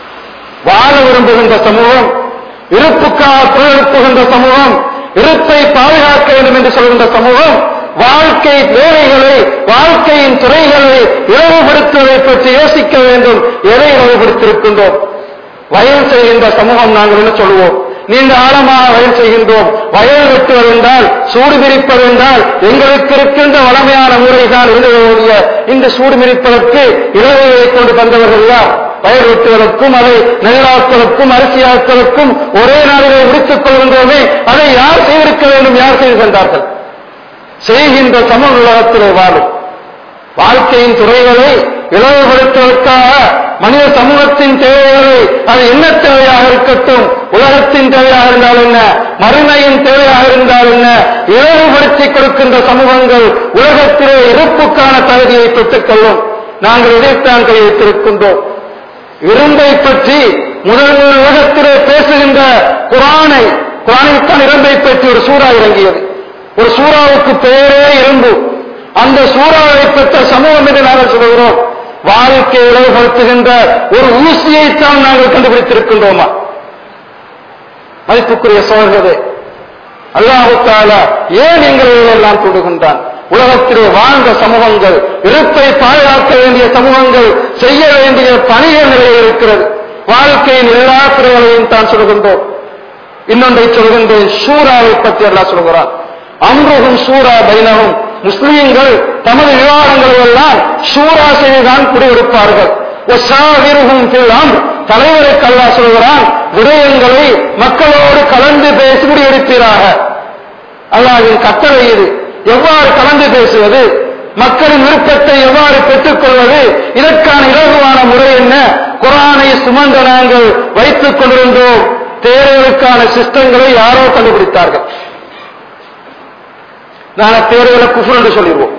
வாழ விரும்புகின்ற சமூகம் இருப்புக்காக தொழிலெழுப்புகின்ற சமூகம் இருப்பை பாதுகாக்க வேண்டும் என்று சொல்கின்ற சமூகம் வாழ்க்கை வேலைகளை வாழ்க்கையின் துறைகளை இலவுபடுத்துவதை பற்றி யோசிக்க வேண்டும் எதை இலவுபடுத்தியிருக்கின்றோம் வயல் செய்கின்ற சமூகம் நாங்கள் என்ன சொல்லுவோம் நீண்ட ஆழமாக வயல் செய்கின்றோம் வயல் வெட்டுவது என்றால் சூடு பிரிப்பது என்றால் எங்களுக்கு இருக்கின்ற வளமையான முறைதான் இருந்ததோடைய இந்த சூடு பிரிப்பதற்கு இலவையை கொண்டு தந்தவர்கள் யார் பயிர் வெட்டுவதற்கும் அதை நெல்லாக்குவதற்கும் அரிசியாக்குவதற்கும் ஒரே நாளிலே முடித்துக் கொள்கின்றோமே அதை யார் செய்திருக்க வேண்டும் யார் செய்து கொண்டார்கள் செய்கின்ற சமூக உலகத்திலே வாழும் வாழ்க்கையின் துறைகளை இலவுபடுத்துவதற்காக மனித சமூகத்தின் தேவைகளை அது என்ன தேவையாக இருக்கட்டும் உலகத்தின் தேவையாக இருந்தால் என்ன மறுமையின் தேவையாக இருந்தால் என்ன இலவுபடுத்தி கொடுக்கின்ற சமூகங்கள் உலகத்திலே இருப்புக்கான தகுதியை பெற்றுக்கொள்ளும் நாங்கள் இதைத்தான் கையெழுத்திருக்கின்றோம் இரும்பை பற்றி முதல் முதல் உலகத்திலே பேசுகின்ற குரானை குரானில்தான் இரும்பை பற்றி ஒரு சூறா இறங்கியது ஒரு சூறாவுக்கு பேரே இரும்பு அந்த சூறாவை பெற்ற சமூகம் என்று நாங்கள் சொல்கிறோம் வாழ்க்கை இலவுபடுத்துகின்ற ஒரு ஊசியைத்தான் நாங்கள் கண்டுபிடித்திருக்கின்றோமா மதிப்புக்குரிய சோழர்களே அல்லாஹுத்தால ஏன் நீங்கள் எல்லாம் கூடுகின்றான் உலகத்திலே வாழ்ந்த சமூகங்கள் இருப்பை பாதுகாக்க வேண்டிய சமூகங்கள் செய்ய வேண்டிய பணிகள் நிலையில் இருக்கிறது வாழ்க்கையின் எல்லா துறைகளையும் தான் சொல்கின்றோம் இன்னொன்றை சொல்கின்றேன் சூறாவை பற்றி எல்லாம் சொல்கிறான் அம்ருகும் சூரா பைனகும் முஸ்லீம்கள் தமது விவாதங்களை எல்லாம் சூரா செய்துதான் குடியிருப்பார்கள் தலைவருக்கு அல்லா சொல்கிறான் விடயங்களை மக்களோடு கலந்து பேசி முடிவெடுப்பீராக அல்லாவின் கட்டளை இது எவ்வாறு கலந்து பேசுவது மக்களின் விருப்பத்தை எவ்வாறு பெற்றுக்கொள்வது இதற்கான இலகுவான முறை என்ன குரானை சுமந்த நாங்கள் வைத்துக் கொண்டிருந்தோம் தேர்தலுக்கான சிஸ்டங்களை யாரோ கண்டுபிடித்தார்கள் நான் தேர்தலை குஃபுர் என்று சொல்லிடுவோம்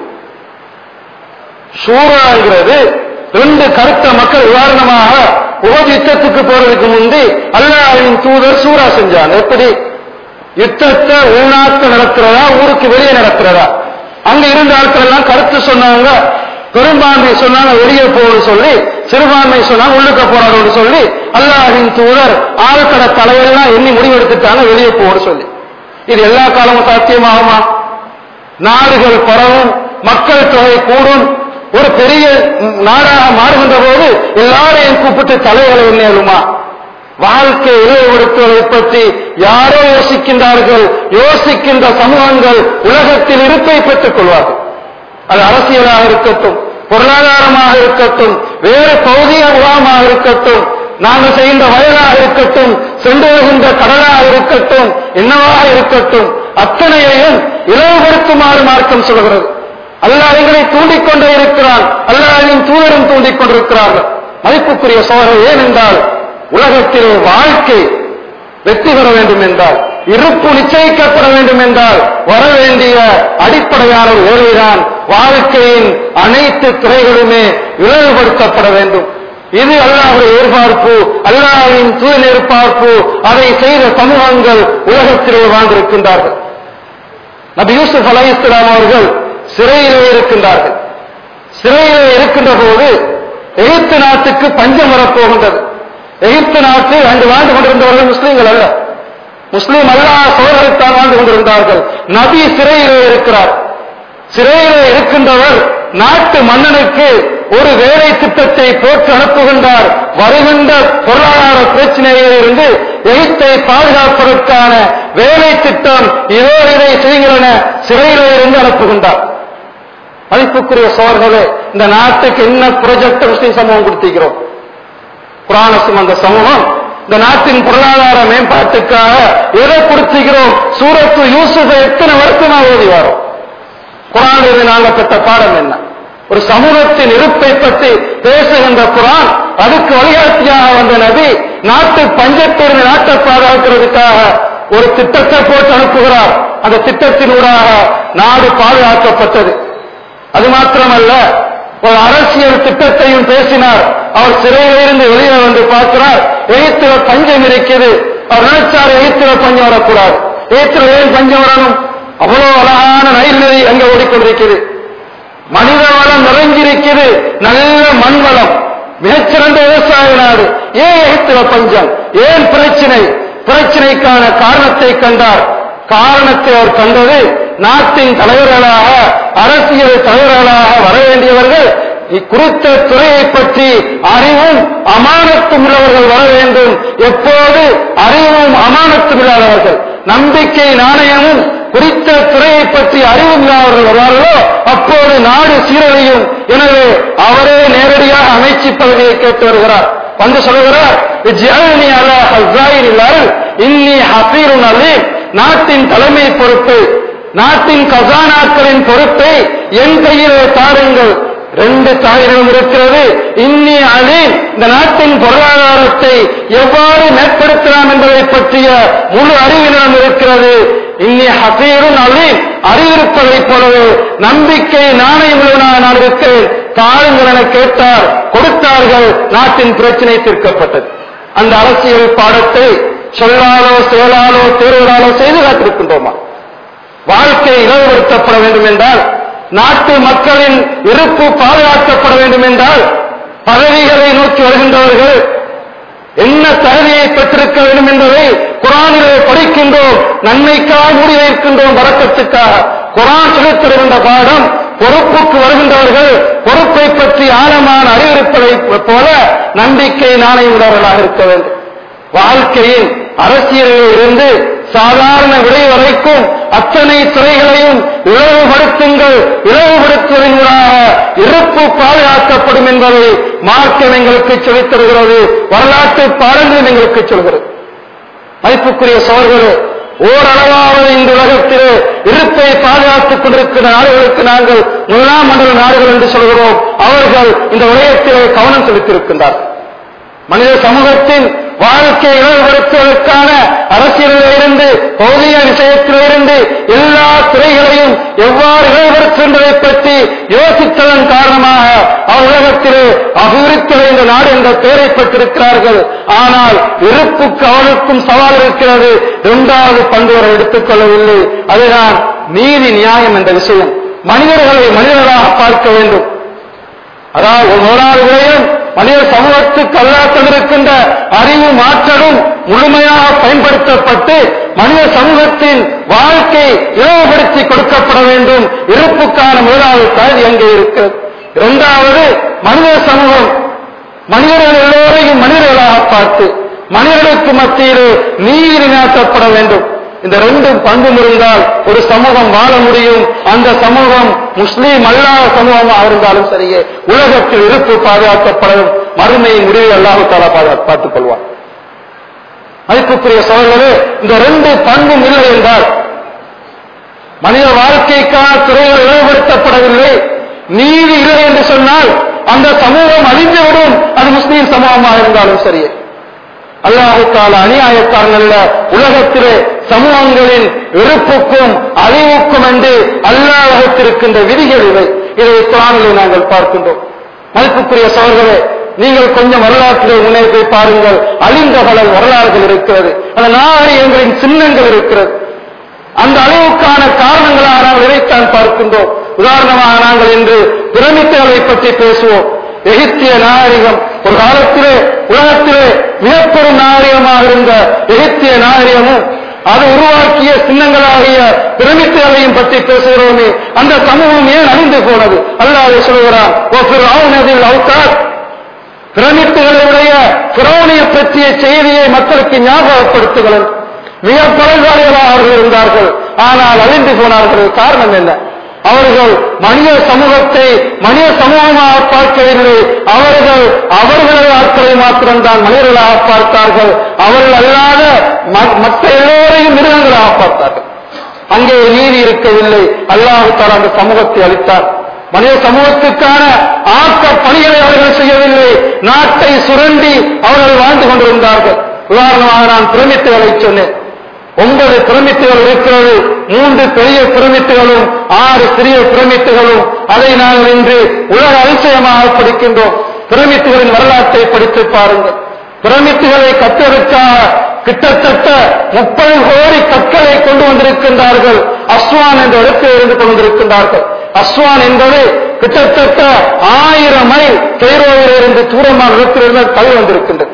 சூறாங்கிறது ரெண்டு கருத்த மக்கள் உதாரணமாக உபது யுத்தத்துக்கு போறதுக்கு முந்தி அல்லாஹின் தூதர் சூறா செஞ்சாங்க எப்படி யுத்தத்தை உள்நாட்டு நடத்துறதா ஊருக்கு வெளியே நடத்துறதா அங்க இருந்த ஆட்கள் எல்லாம் கருத்து சொன்னாங்க பெரும்பான்மை சொன்னாங்க வெளியே போகணும்னு சொல்லி சிறுபான்மை சொன்னாங்க உள்ளுக்க போறாங்கன்னு சொல்லி அல்லாஹின் தூதர் ஆழ்கட தலைவெல்லாம் எண்ணி முடிவெடுத்துட்டாங்க வெளியே போகணும்னு சொல்லி இது எல்லா காலமும் சாத்தியமாகுமா நாடுகள் பரவும் மக்கள் தொகை கூடும் ஒரு பெரிய நாடாக மாறுகின்ற போது எல்லாரையும் கூப்பிட்டு தலைகளை எண்ணியலுமா வாழ்க்கை இழிவுபடுத்துவதை பற்றி யாரோ யோசிக்கின்றார்கள் யோசிக்கின்ற சமூகங்கள் உலகத்தில் இருப்பை பெற்றுக் கொள்வார்கள் அது அரசியலாக இருக்கட்டும் பொருளாதாரமாக இருக்கட்டும் வேறு பௌதிக முகாமாக இருக்கட்டும் நாங்கள் செய்கின்ற வயலாக இருக்கட்டும் சென்று வருகின்ற கடலாக இருக்கட்டும் என்னவாக இருக்கட்டும் அத்தனையையும் இலவுபடுத்துமாறு மார்க்கம் சொல்கிறது அல்லாஹ் எங்களை தூண்டிக் கொண்டே இருக்கிறான் அல்லாஹின் தூதரும் தூண்டிக் கொண்டிருக்கிறார்கள் மதிப்புக்குரிய சோழர் ஏனென்றால் உலகத்திலே வாழ்க்கை வெற்றி பெற வேண்டும் என்றால் இருப்பு நிச்சயிக்கப்பட வேண்டும் என்றால் வர வேண்டிய அடிப்படையான ஒரு வேலைதான் வாழ்க்கையின் அனைத்து துறைகளுமே இலவுபடுத்தப்பட வேண்டும் இது அல்லாஹுடைய எதிர்பார்ப்பு அல்லாஹின் தூய எதிர்பார்ப்பு அதை செய்த சமூகங்கள் உலகத்திலே வாழ்ந்திருக்கின்றார்கள் நபி யூசுப் அலை இஸ்லாம் அவர்கள் சிறையிலே இருக்கின்றார்கள் சிறையிலே இருக்கின்ற போது எகிப்து நாட்டுக்கு பஞ்சம் வரப்போகின்றது எகிப்து நாட்டு அன்று வாழ்ந்து கொண்டிருந்தவர்கள் முஸ்லீம்கள் அல்ல முஸ்லீம் அல்லாஹ் சோழரைத்தான் வாழ்ந்து கொண்டிருந்தார்கள் நபி சிறையிலே இருக்கிறார் சிறையிலே இருக்கின்றவர் நாட்டு மன்னனுக்கு ஒரு வேலை திட்டத்தை போட்டு அனுப்புகின்றார் வருகின்ற பொருளாதார பிரச்சனையில் இருந்து எகிப்தை பாதுகாப்பதற்கான வேலை திட்டம் இதோ இதை செய்கிறன சிறையிலே இருந்து அனுப்புகின்றார் மதிப்புக்குரிய சோழர்களே இந்த நாட்டுக்கு என்ன ப்ரொஜெக்ட் முஸ்லீம் சமூகம் கொடுத்திருக்கிறோம் குரான சுமந்த சமூகம் இந்த நாட்டின் பொருளாதார மேம்பாட்டுக்காக எதை கொடுத்திருக்கிறோம் சூரத்து யூசுஃபை எத்தனை வருஷமா ஓதி வரோம் குரானிலிருந்து நாங்கள் பெற்ற பாடம் என்ன ஒரு சமூகத்தின் இருப்பை பற்றி பேசுகின்ற குரான் அதுக்கு வழிகாட்டியாக வந்த நபி நாட்டு பஞ்சத்திலிருந்து நாட்டை பாதுகாக்கிறதுக்காக ஒரு திட்டத்தை போட்டு அனுப்புகிறார் அந்த திட்டத்தினூடாக நாடு பாதுகாக்கப்பட்டது அது மாத்திரமல்ல ஒரு அரசியல் திட்டத்தையும் பேசினார் அவர் சிறையிலிருந்து வெளியே வந்து பார்க்கிறார் எகிப்துல பஞ்சம் இருக்குது அவர் நினைச்சார் எகிப்துல பஞ்சம் வரக்கூடாது எகிப்துல ஏன் பஞ்சம் வரணும் அவ்வளவு அழகான நைல் நதி அங்க ஓடிக்கொண்டிருக்கிறது மனித வளம் நிறைஞ்சிருக்கிறது நல்ல மண் வளம் மிகச்சிறந்த விவசாய நாடு ஏன் எகிப்துல பஞ்சம் ஏன் பிரச்சனை பிரச்சனைக்கான காரணத்தை கண்டார் காரணத்தை அவர் கண்டது நாட்டின் தலைவர்களாக அரசியல் தலைவர்களாக வர வேண்டியவர்கள் குறித்த துறையை பற்றி அறிவும் அமானத்தும் உள்ளவர்கள் வர வேண்டும் எப்போது அறிவும் அமானத்தும் இல்லாதவர்கள் நம்பிக்கை நாணயமும் குறித்த துறையை பற்றி அறிவும் இல்லாதவர்கள் வருவார்களோ அப்போது நாடு சீரழியும் எனவே அவரே நேரடியாக அமைச்சு பதவியை கேட்டு வருகிறார் வந்து சொல்லுகிறார் ஜெயலனி அல ஹசாயின் இன்னி ஹசீருன் அலீம் நாட்டின் தலைமை பொறுப்பு நாட்டின் கசானாக்களின் பொறுப்பை என் கையிலே தாருங்கள் ரெண்டு தாயிரம் இருக்கிறது இன்னி அலீம் இந்த நாட்டின் பொருளாதாரத்தை எவ்வாறு மேற்படுத்தலாம் என்பதை பற்றிய முழு அறிவினம் இருக்கிறது இன்னி ஹசீரும் அலீம் அறிவிருப்பதைப் போலவே நம்பிக்கை நாணயம் உள்ளவனாக நான் இருக்கிறேன் தாருங்கள் என கேட்டார் கொடுத்தார்கள் நாட்டின் பிரச்சனை தீர்க்கப்பட்டது அந்த அரசியல் பாடத்தை சொல்லாலோ செயலாலோ தேர்தலாலோ செய்து காத்திருக்கின்றோமா வாழ்க்கை இலவுபடுத்தப்பட வேண்டும் என்றால் நாட்டு மக்களின் இருப்பு பாதுகாக்கப்பட வேண்டும் என்றால் பதவிகளை நோக்கி வருகின்றவர்கள் என்ன தகுதியை பெற்றிருக்க வேண்டும் என்பதை குரானிலே படிக்கின்றோம் நன்மைக்காக மூடி வைக்கின்றோம் வரக்கத்துக்காக குரான் சொல்லித் தருகின்ற பாடம் பொறுப்புக்கு வருகின்றவர்கள் பொறுப்பை பற்றி ஆழமான அறிவிப்பதை போல நம்பிக்கை நாணயம் உள்ளவர்களாக இருக்க வேண்டும் வாழ்க்கையின் அரசியலில் இருந்து சாதாரண விடை வரைக்கும் அத்தனை துறைகளையும் இழவுபடுத்துங்கள் இழவுபடுத்துவதனூடாக இருப்பு பாதுகாக்கப்படும் என்பதை மார்க்கம் எங்களுக்கு சொல்லித் தருகிறது வரலாற்று பாடங்களும் எங்களுக்கு சொல்கிறது மதிப்புக்குரிய சோழர்களே ஓரளவாவது இந்த உலகத்திலே இருப்பை பாதுகாத்துக் கொண்டிருக்கிற நாடுகளுக்கு நாங்கள் முதலாம் மண்டல நாடுகள் என்று சொல்கிறோம் அவர்கள் இந்த விடயத்திலே கவனம் செலுத்தியிருக்கின்றார்கள் மனித சமூகத்தின் வாழ்க்கை இழவுபடுத்துவதற்கான அரசியலிலிருந்து பௌதிக விஷயத்திலிருந்து எல்லா துறைகளையும் எவ்வாறு இழவுபடுத்துகின்றதை பற்றி யோசித்ததன் காரணமாக அவ்வுலகத்திலே அபிவிருத்தி அடைந்த நாடு என்ற பெயரை பெற்றிருக்கிறார்கள் ஆனால் இருப்புக்கு அவனுக்கும் சவால் இருக்கிறது இரண்டாவது பண்பு வரை எடுத்துக் கொள்ளவில்லை அதுதான் நீதி நியாயம் என்ற விஷயம் மனிதர்களை மனிதர்களாக பார்க்க வேண்டும் அதாவது முதலாவது விடயம் மனித சமூகத்துக்கு அல்லா தந்திருக்கின்ற அறிவு மாற்றலும் முழுமையாக பயன்படுத்தப்பட்டு மனித சமூகத்தின் வாழ்க்கை இலவுபடுத்தி கொடுக்கப்பட வேண்டும் இருப்புக்கான முதலாவது தகுதி அங்கே இருக்கிறது இரண்டாவது மனித சமூகம் மனிதர்கள் எல்லோரையும் மனிதர்களாக பார்த்து மனிதர்களுக்கு மத்தியிலே நீதி நாட்டப்பட வேண்டும் இந்த ரெண்டும் பண்பும் இருந்தால் ஒரு சமூகம் வாழ முடியும் அந்த சமூகம் முஸ்லீம் அல்லாத சமூகமாக இருந்தாலும் சரியே உலகத்தில் இருப்பு பாதுகாக்கப்படும் மறுமையின் முடிவை அல்லாஹு தாலா பா- பார்த்துக் கொள்வார் மதிப்புக்குரிய சோழர்களே இந்த ரெண்டு பண்பும் இல்லை என்றால் மனித வாழ்க்கைக்கான துறைகள் இழிவுபடுத்தப்படவில்லை நீதி இல்லை என்று சொன்னால் அந்த சமூகம் அழிந்துவிடும் அது முஸ்லீம் சமூகமாக இருந்தாலும் சரியே அல்லாஹுக்கால அநியாயக்காரன் அல்ல உலகத்திலே சமூகங்களின் வெறுப்புக்கும் அழிவுக்கும் என்று அல்லாஹ் வகுத்திருக்கின்ற விதிகள் இவை இதை குரானிலே நாங்கள் பார்க்கின்றோம் மதிப்புக்குரிய சோழர்களே நீங்கள் கொஞ்சம் வரலாற்றிலே முன்னே போய் பாருங்கள் அழிந்த பல வரலாறுகள் இருக்கிறது அந்த நாகரிகங்களின் சின்னங்கள் இருக்கிறது அந்த அளவுக்கான காரணங்களாக நாங்கள் இதைத்தான் பார்க்கின்றோம் உதாரணமாக நாங்கள் இன்று பிரமித்துகளை பற்றி பேசுவோம் எகிப்திய நாகரிகம் ஒரு காலத்திலே உலகத்திலே மிகப்பெரும் நாகரிகமாக இருந்த எகிப்திய நாகரிகமும் அது உருவாக்கிய சின்னங்களாகிய பிரமித்துகளையும் பற்றி பேசுகிறோமே அந்த சமூகம் ஏன் அழிந்து போனது அல்லாஹ் சொல்கிறான் "ஓ ஃபிர்அவுனதில் அவுத்தார் பிரமித்துகளுடைய பிறோனிய பற்றிய செய்தியை மக்களுக்கு ஞாபகப்படுத்துங்கள் மிக பலசாலிகளாக அவர்கள் இருந்தார்கள் ஆனால் அழிந்து போனார்கள் காரணம் என்ன அவர்கள் மனித சமூகத்தை மனித சமூகமாக பார்க்கவில்லை அவர்கள் அவர்களது ஆட்களை மாத்திரம்தான் மனிதர்களாக பார்த்தார்கள் அவர்கள் அல்லாத ம- மற்ற எல்லோரையும் மிருகங்களாக பார்த்தார்கள் அங்கே நீதி இருக்கவில்லை அல்லாஹு தாலா அந்த சமூகத்தை அளித்தார் மனித சமூகத்துக்கான ஆக்க பணிகளை அவர்கள் செய்யவில்லை நாட்டை சுரண்டி அவர்கள் வாழ்ந்து கொண்டிருந்தார்கள் உதாரணமாக நான் பிரமித்துகளை சொன்னேன் ஒன்பது பிரமித்துகள் இருக்கிறது மூன்று பெரிய பிரமித்துகளும் ஆறு சிறிய பிரமித்துகளும் அதை நாங்கள் இன்று உலக அதிசயமாக படிக்கின்றோம் பிரமித்துகளின் வரலாற்றை படித்து பாருங்கள் பிரமித்துகளை கட்டுவதற்காக கிட்டத்தட்ட முப்பது கோடி கற்களை கொண்டு வந்திருக்கின்றார்கள் அஸ்வான் என்ற இடத்தில் இருந்து கொண்டு வந்திருக்கின்றார்கள் அஸ்வான் என்பது கிட்டத்தட்ட ஆயிரம் மைல் கைரோவில் இருந்து தூரமான இடத்திலிருந்து கல் வந்திருக்கின்றது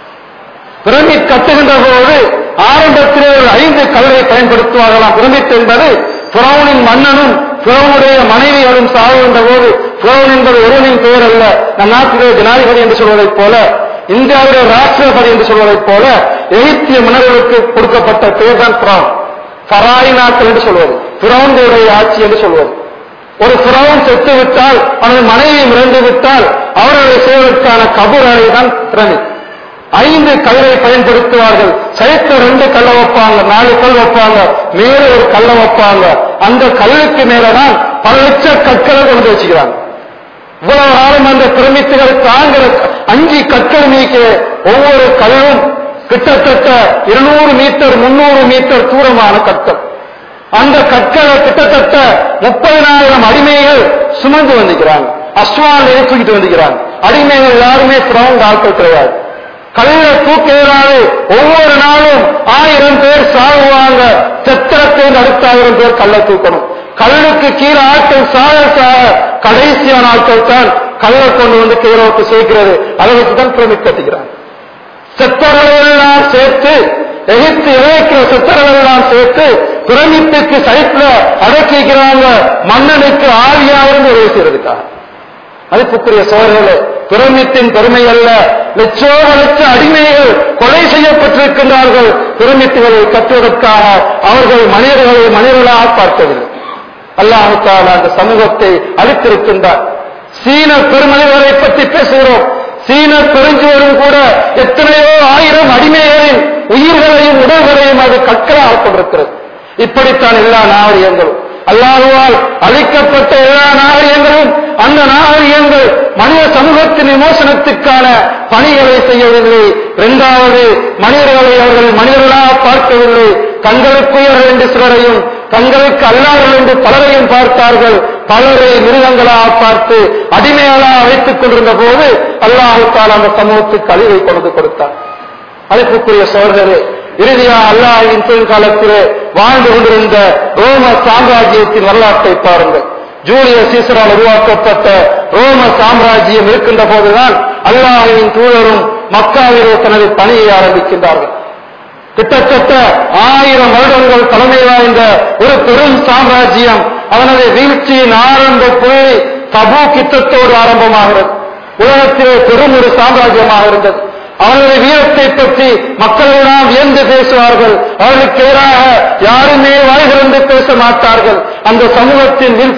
பிரமிட் கட்டுகின்ற போது ஆரம்பத்திலே ஒரு ஐந்து கல்லை பயன்படுத்துவார்களாம் பிரமிட் என்பது புறவனின் மன்னனும் புறவனுடைய மனைவிகளும் சாகுகின்ற போது புறவன் என்பது ஒருவனின் பெயர் அல்ல நம் நாட்டிலே ஜனாதிபதி என்று சொல்வதைப் போல இந்தியாவுடைய ராஷ்டிரபதி என்று சொல்வதைப் போல எகிப்திய மன்னர்களுக்கு கொடுக்கப்பட்ட பெயர் தான் புறவன் பராய் நாட்கள் என்று சொல்வது புறவன்களுடைய ஆட்சி என்று சொல்வது ஒரு புறவன் செத்து விட்டால் அவனது மனைவி இறந்து விட்டால் அவர்களை செய்வதற்கான கபூர் அறை தான் பிரமிட் ஐந்து கல்லை பயன்படுத்துவார்கள் சைத்த ரெண்டு கல்லை வைப்பாங்க நாலு கல் வைப்பாங்க மேல ஒரு கல்லை வைப்பாங்க அந்த கல்லுக்கு மேலதான் பல லட்ச கற்களை கொண்டு வச்சுக்கிறாங்க இவ்வளவு காலம் அந்த பிரமித்துகள் தாங்கிற அஞ்சு கற்கள் நீக்க ஒவ்வொரு கல்லும் கிட்டத்தட்ட இருநூறு மீட்டர் முன்னூறு மீட்டர் தூரமான கற்கள் அந்த கற்களை கிட்டத்தட்ட முப்பதினாயிரம் அடிமைகள் சுமந்து வந்துக்கிறாங்க அஸ்வான் தூக்கிட்டு வந்துக்கிறாங்க அடிமைகள் யாருமே பிரவுண்ட் ஆட்கள் கிடையாது கல்ல தூக்கிறாரு ஒவ்வொரு நாளும் ஆயிரம் பேர் சாகுவாங்க செத்திரத்தில் அடுத்த ஆயிரம் பேர் கல்ல தூக்கணும் கல்லுக்கு கீழே ஆட்கள் சாக சாக கடைசியான ஆட்கள் தான் கல்லை கொண்டு வந்து கீழோக்கு சேர்க்கிறது அதை வச்சுதான் பிரமிட் கட்டிக்கிறாங்க செத்தவர்களெல்லாம் சேர்த்து எகிப்து இறைக்கிற செத்தவர்களெல்லாம் சேர்த்து பிரமித்துக்கு சைட்ல அடக்கிக்கிறாங்க மன்னனுக்கு ஆவியாவிருந்து உதவி செய்யறதுக்காக மதிப்புக்குரிய சோழர்களே பிரமித்தின் பெருமை அல்ல லட்சோக லட்ச அடிமைகள் கொலை செய்யப்பட்டிருக்கின்றார்கள் பிரமித்துகளை கட்டுவதற்காக அவர்கள் மனிதர்களை மனிதர்களாக பார்க்கவில்லை அல்லாஹால அந்த சமூகத்தை அளித்திருக்கின்றார் சீன பெருமனிதர்களை பற்றி பேசுகிறோம் சீன பெருஞ்சுவரும் கூட எத்தனையோ ஆயிரம் அடிமைகளின் உயிர்களையும் உடல்களையும் அது கற்களாக கொண்டிருக்கிறது இப்படித்தான் எல்லா நாகரிகங்களும் அல்லாஹுவால் அளிக்கப்பட்ட எல்லா நாகரிகங்களும் அந்த நாகரிகங்கள் மனித சமூகத்தின் விமோசனத்துக்கான பணிகளை செய்யவில்லை இரண்டாவது மனிதர்களை அவர்கள் மனிதர்களாக பார்க்கவில்லை தங்களுக்குயர்கள் என்று சிலரையும் தங்களுக்கு அல்லார்கள் என்று பலரையும் பார்த்தார்கள் பலரை மிருகங்களாக பார்த்து அடிமைகளாக வைத்துக் கொண்டிருந்த போது அல்லாஹுத்தால் அந்த சமூகத்துக்கு அழிவை கொண்டு கொடுத்தார் அழைப்புக்குரிய சோழர்களே இறுதியா அல்லாஹின் தொழிற்காலத்திலே வாழ்ந்து கொண்டிருந்த ரோம சாம்ராஜ்யத்தின் வரலாற்றை பாருங்கள் ஜூலிய சீசரால் உருவாக்கப்பட்ட ரோம சாம்ராஜ்யம் இருக்கின்ற போதுதான் அல்லாஹின் தூதரும் மக்காவிலே தனது பணியை ஆரம்பிக்கின்றார்கள் கிட்டத்தட்ட ஆயிரம் வருடங்கள் தலைமை வாய்ந்த ஒரு பெரும் சாம்ராஜ்யம் அவனது வீழ்ச்சியின் ஆரம்ப புள்ளி தபு கித்தத்தோடு ஆரம்பமாகிறது உலகத்திலே பெரும் ஒரு சாம்ராஜ்யமாக இருந்தது அவனது வீரத்தை பற்றி மக்களெல்லாம் வியந்து பேசுவார்கள் அவர்களுக்கு எதிராக யாருமே வாய்திறந்து பேச மாட்டார்கள் அந்த சமூகத்தின் வீழ்ச்சி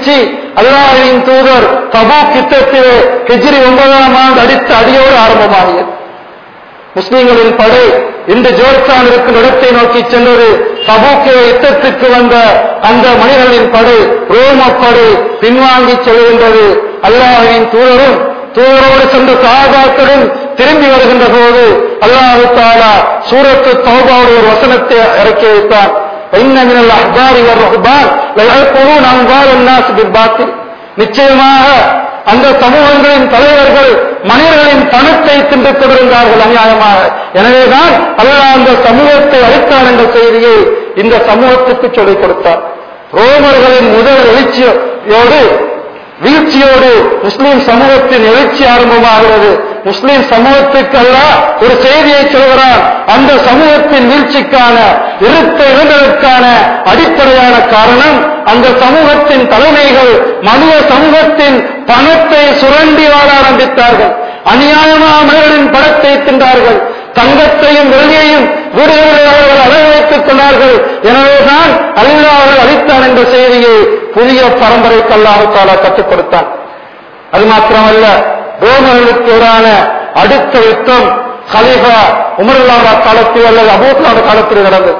அல்லாஹின் தூதர் தபூ கித்தத்திலே ஹிஜ்ரி ஒன்பதாம் ஆண்டு அடித்த அடியோடு ஆரம்பமாகியது முஸ்லிம்களின் படை இந்த ஜோர்தான் இருக்கும் இடத்தை நோக்கி சென்றது சபூக்கே யுத்தத்துக்கு வந்த அந்த மனிதர்களின் படை ரோம படை பின்வாங்கி செல்கின்றது அல்லாஹின் தூதரும் தூதரோடு சென்ற சாகாக்களும் திரும்பி வருகின்ற போது அல்லாஹு தாலா சூரத்து தௌபாவுடைய ஒரு வசனத்தை இறக்கி வைத்தான் என்ன மினல் அஹ்பாரி வர் ரஹ்பான் லயக்குலூன் அம்வால் الناس بالباطل நிச்சயமாக அந்த சமூகங்களின் தலைவர்கள் மனிதர்களின் பணத்தை தின்று கொண்டிருந்தார்கள் அநியாயமாக எனவேதான் அல்லாஹ் அந்த சமூகத்தை அழித்தான் என்ற செய்தியை இந்த சமூகத்துக்கு சொல்லிக் கொடுத்தார் ரோமர்களின் முதல் எழுச்சியோடு வீழ்ச்சியோடு முஸ்லிம் சமூகத்தின் எழுச்சி ஆரம்பமாகிறது முஸ்லிம் சமூகத்துக்கு அல்ல ஒரு செய்தியை சொல்கிறான் அந்த சமூகத்தின் வீழ்ச்சிக்கான இருத்த இருந்ததற்கான அடிப்படையான காரணம் அந்த சமூகத்தின் தலைமைகள் மனித சமூகத்தின் பணத்தை சுரண்டி வாழ ஆரம்பித்தார்கள் அநியாயமாக மனிதர்களின் பணத்தை தின்றார்கள் தங்கத்தையும் வெள்ளியையும் வீடுகளில் அவர்கள் அழகு வைத்துக் கொண்டார்கள் எனவேதான் அல்லாஹ் அவர்கள் அளித்தான் என்ற செய்தியை புதிய பரம்பரைக்கு அல்லாஹு தாலா கற்றுக் கொடுத்தான் அது மாத்திரமல்ல ரோமர்களுக்கு எதிரான அடுத்த யுத்தம் ஹலீஃபா உமருல்லாத காலத்தில் அல்லது அபூத்லாத காலத்தில் நடந்தது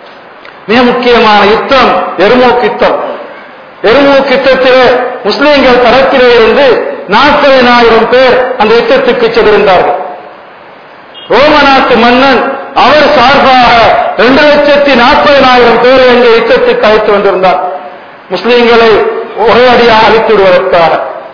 மிக முக்கியமான யுத்தம் எருமோக் யுத்தம் எருமோக் யுத்தத்திலே முஸ்லிம்கள் தரப்பிலே இருந்து நாற்பதினாயிரம் பேர் அந்த யுத்தத்துக்கு சென்றிருந்தார்கள் ரோம நாட்டு மன்னன் அவர் சார்பாக இரண்டு லட்சத்தி நாற்பதினாயிரம் பேரை எங்கள் யுத்தத்துக்கு அழைத்து வந்திருந்தார் முஸ்லிம்களை ஒரே அடியாக அழித்து விடுவதற்காக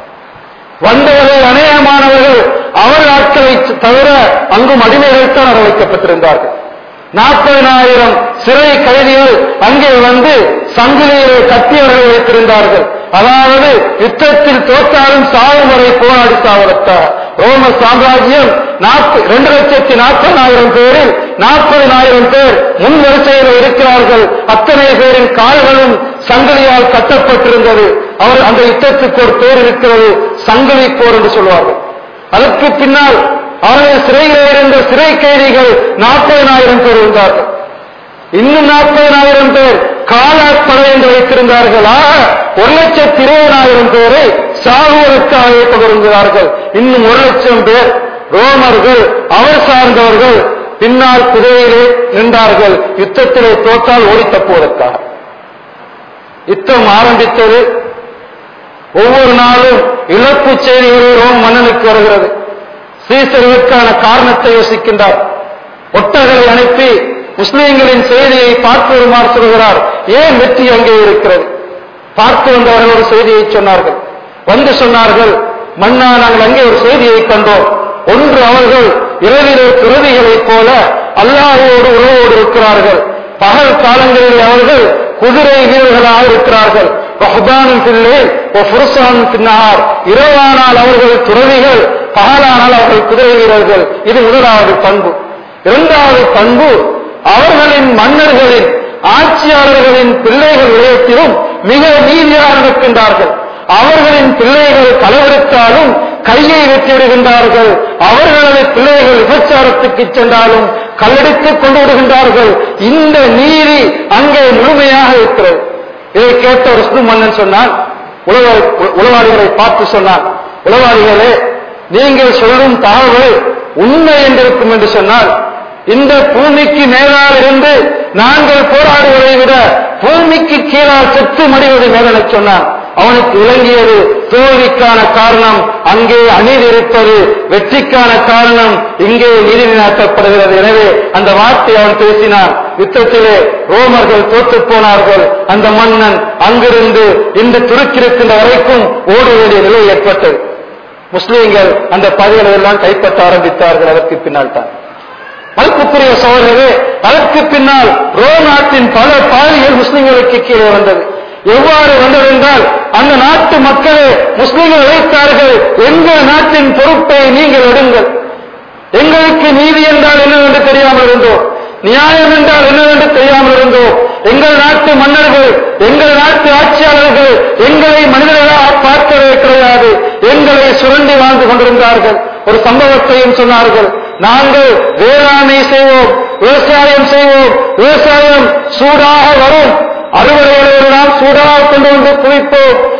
வந்தவர்கள் அநேகமானவர்கள் அவர் ஆட்களை தவிர அங்கும் அடிமைகள் தான் வர வைக்கப்பட்டிருந்தார்கள் நாற்பதினாயிரம் சிறை கைதிகள் அங்கே வந்து சங்கிலியிலே கத்தியவர்கள் வைத்திருந்தார்கள் அதாவது யுத்தத்தில் தோற்றாலும் சாகும் வரை போராடி சாவதற்காக ரோம சாம்ராஜ்யம் இரண்டு லட்சத்தி நாற்பதாயிரம் பேரில் நாற்பதினாயிரம் பேர் முன் வரிசையில் இருக்கிறார்கள் அத்தனை பேரின் கால்களும் சங்கிலியால் கட்டப்பட்டிருந்தது அவர் அந்த யுத்தத்துக்கு ஒரு பேர் இருக்கிறது சங்கிலி போர் என்று சொல்வார்கள் அதற்கு பின்னால் அவர்கள் சிறையில் இருந்த சிறை கைதிகள் நாற்பதினாயிரம் பேர் இருந்தார்கள் இன்னும் நாற்பதினாயிரம் பேர் காலாட்படை என்று வைத்திருந்தார்கள் ஆக ஒரு லட்சத்தி இருபதாயிரம் பேரை சாகுவதற்காக வைப்பவருந்தார்கள் இன்னும் ஒரு லட்சம் பேர் ரோமர்கள் அவர் சார்ந்தவர்கள் பின்னால் குதிரையிலே நின்றார்கள் யுத்தத்திலே தோற்றால் ஓடி தப்புவதற்காக யுத்தம் ஆரம்பித்தது ஒவ்வொரு நாளும் இழப்பு செய்திகள் ரோம் மன்னனுக்கு வருகிறது சீசர்களுக்கான காரணத்தை யோசிக்கின்றார் ஒட்டகளை அனுப்பி முஸ்லிம்களின் செய்தியை பார்த்து வருமாறு சொல்கிறார் ஏன் வெற்றி அங்கே இருக்கிறது பார்த்து வந்தவர்கள் ஒரு செய்தியை சொன்னார்கள் வந்து சொன்னார்கள் மன்னா நாங்கள் அங்கே ஒரு செய்தியை கண்டோம் ஒன்று அவர்கள் இரவிலே துறவிகளைப் போல அல்லாஹோடு உறவோடு இருக்கிறார்கள் பகல் காலங்களில் அவர்கள் குதிரை வீரர்களாக இருக்கிறார்கள் ரஹ்பானின் பிள்ளை புருஷானின் பின்னார் இரவானால் அவர்கள் துறவிகள் பகலானால் அவர்கள் குதிரை வீரர்கள் இது முதலாவது பண்பு இரண்டாவது பண்பு அவர்களின் மன்னர்களின் ஆட்சியாளர்களின் பிள்ளைகள் விடயத்திலும் மிக நீதியாக நடக்கின்றார்கள் அவர்களின் பிள்ளைகள் களவெடுத்தாலும் கையை வெட்டிவிடுகின்றார்கள் அவர்களது பிள்ளைகள் விபச்சாரத்துக்கு சென்றாலும் கல்லெடுத்துக் கொண்டு விடுகின்றார்கள் இந்த நீதி அங்கே முழுமையாக இருக்கிறது இதை கேட்ட ருஸ்து மன்னன் சொன்னான் உளவாளிகளை பார்த்து சொன்னான் உளவாளிகளே நீங்கள் சொல்லும் தகவல் உண்மை என்றிருக்கும் என்று சொன்னால் இந்த பூமிக்கு மேலால் இருந்து நாங்கள் போராடுவதை விட பூமிக்கு கீழால் செத்து மடிவதை மேலனை சொன்னான் அவனுக்கு விளங்கியது தோல்விக்கான காரணம் அங்கே அநீதி இருப்பது வெற்றிக்கான காரணம் இங்கே நீதி நிலைநாட்டப்படுகிறது எனவே அந்த வார்த்தை அவன் பேசினான் யுத்தத்திலே ரோமர்கள் தோற்று போனார்கள் அந்த மன்னன் அங்கிருந்து இந்த துருக்கிருக்கின்ற வரைக்கும் ஓட வேண்டிய நிலை ஏற்பட்டது முஸ்லீம்கள் அந்த பகுதிகளை எல்லாம் கைப்பற்ற ஆரம்பித்தார்கள் அதற்கு பின்னால் தான் மறுப்புக்குரிய சோழர்களே அதற்கு பின்னால் ரோம் நாட்டின் பல பாதைகள் முஸ்லிம்களுக்கு கீழே வந்தது எவ்வாறு வந்தது என்றால் அந்த நாட்டு மக்களே முஸ்லிம்கள் அழைத்தார்கள் எங்கள் நாட்டின் பொறுப்பை நீங்கள் எடுங்கள் எங்களுக்கு நீதி என்றால் என்னவென்று தெரியாமல் இருந்தோம் நியாயம் என்றால் என்னவென்று தெரியாமல் இருந்தோம் எங்கள் நாட்டு மன்னர்கள் எங்கள் நாட்டு ஆட்சியாளர்கள் எங்களை மனிதர்களாக பார்த்ததே கிடையாது எங்களை சுரண்டி வாழ்ந்து கொண்டிருந்தார்கள் ஒரு சம்பவத்தையும் சொன்னார்கள் நாங்கள் வேளாண்மை செய்வோம் விவசாயம் செய்வோம் விவசாயம் சூடாக வரும் அறுவடைகளை எல்லாம் சூடாக கொண்டு வந்து குவிப்போம்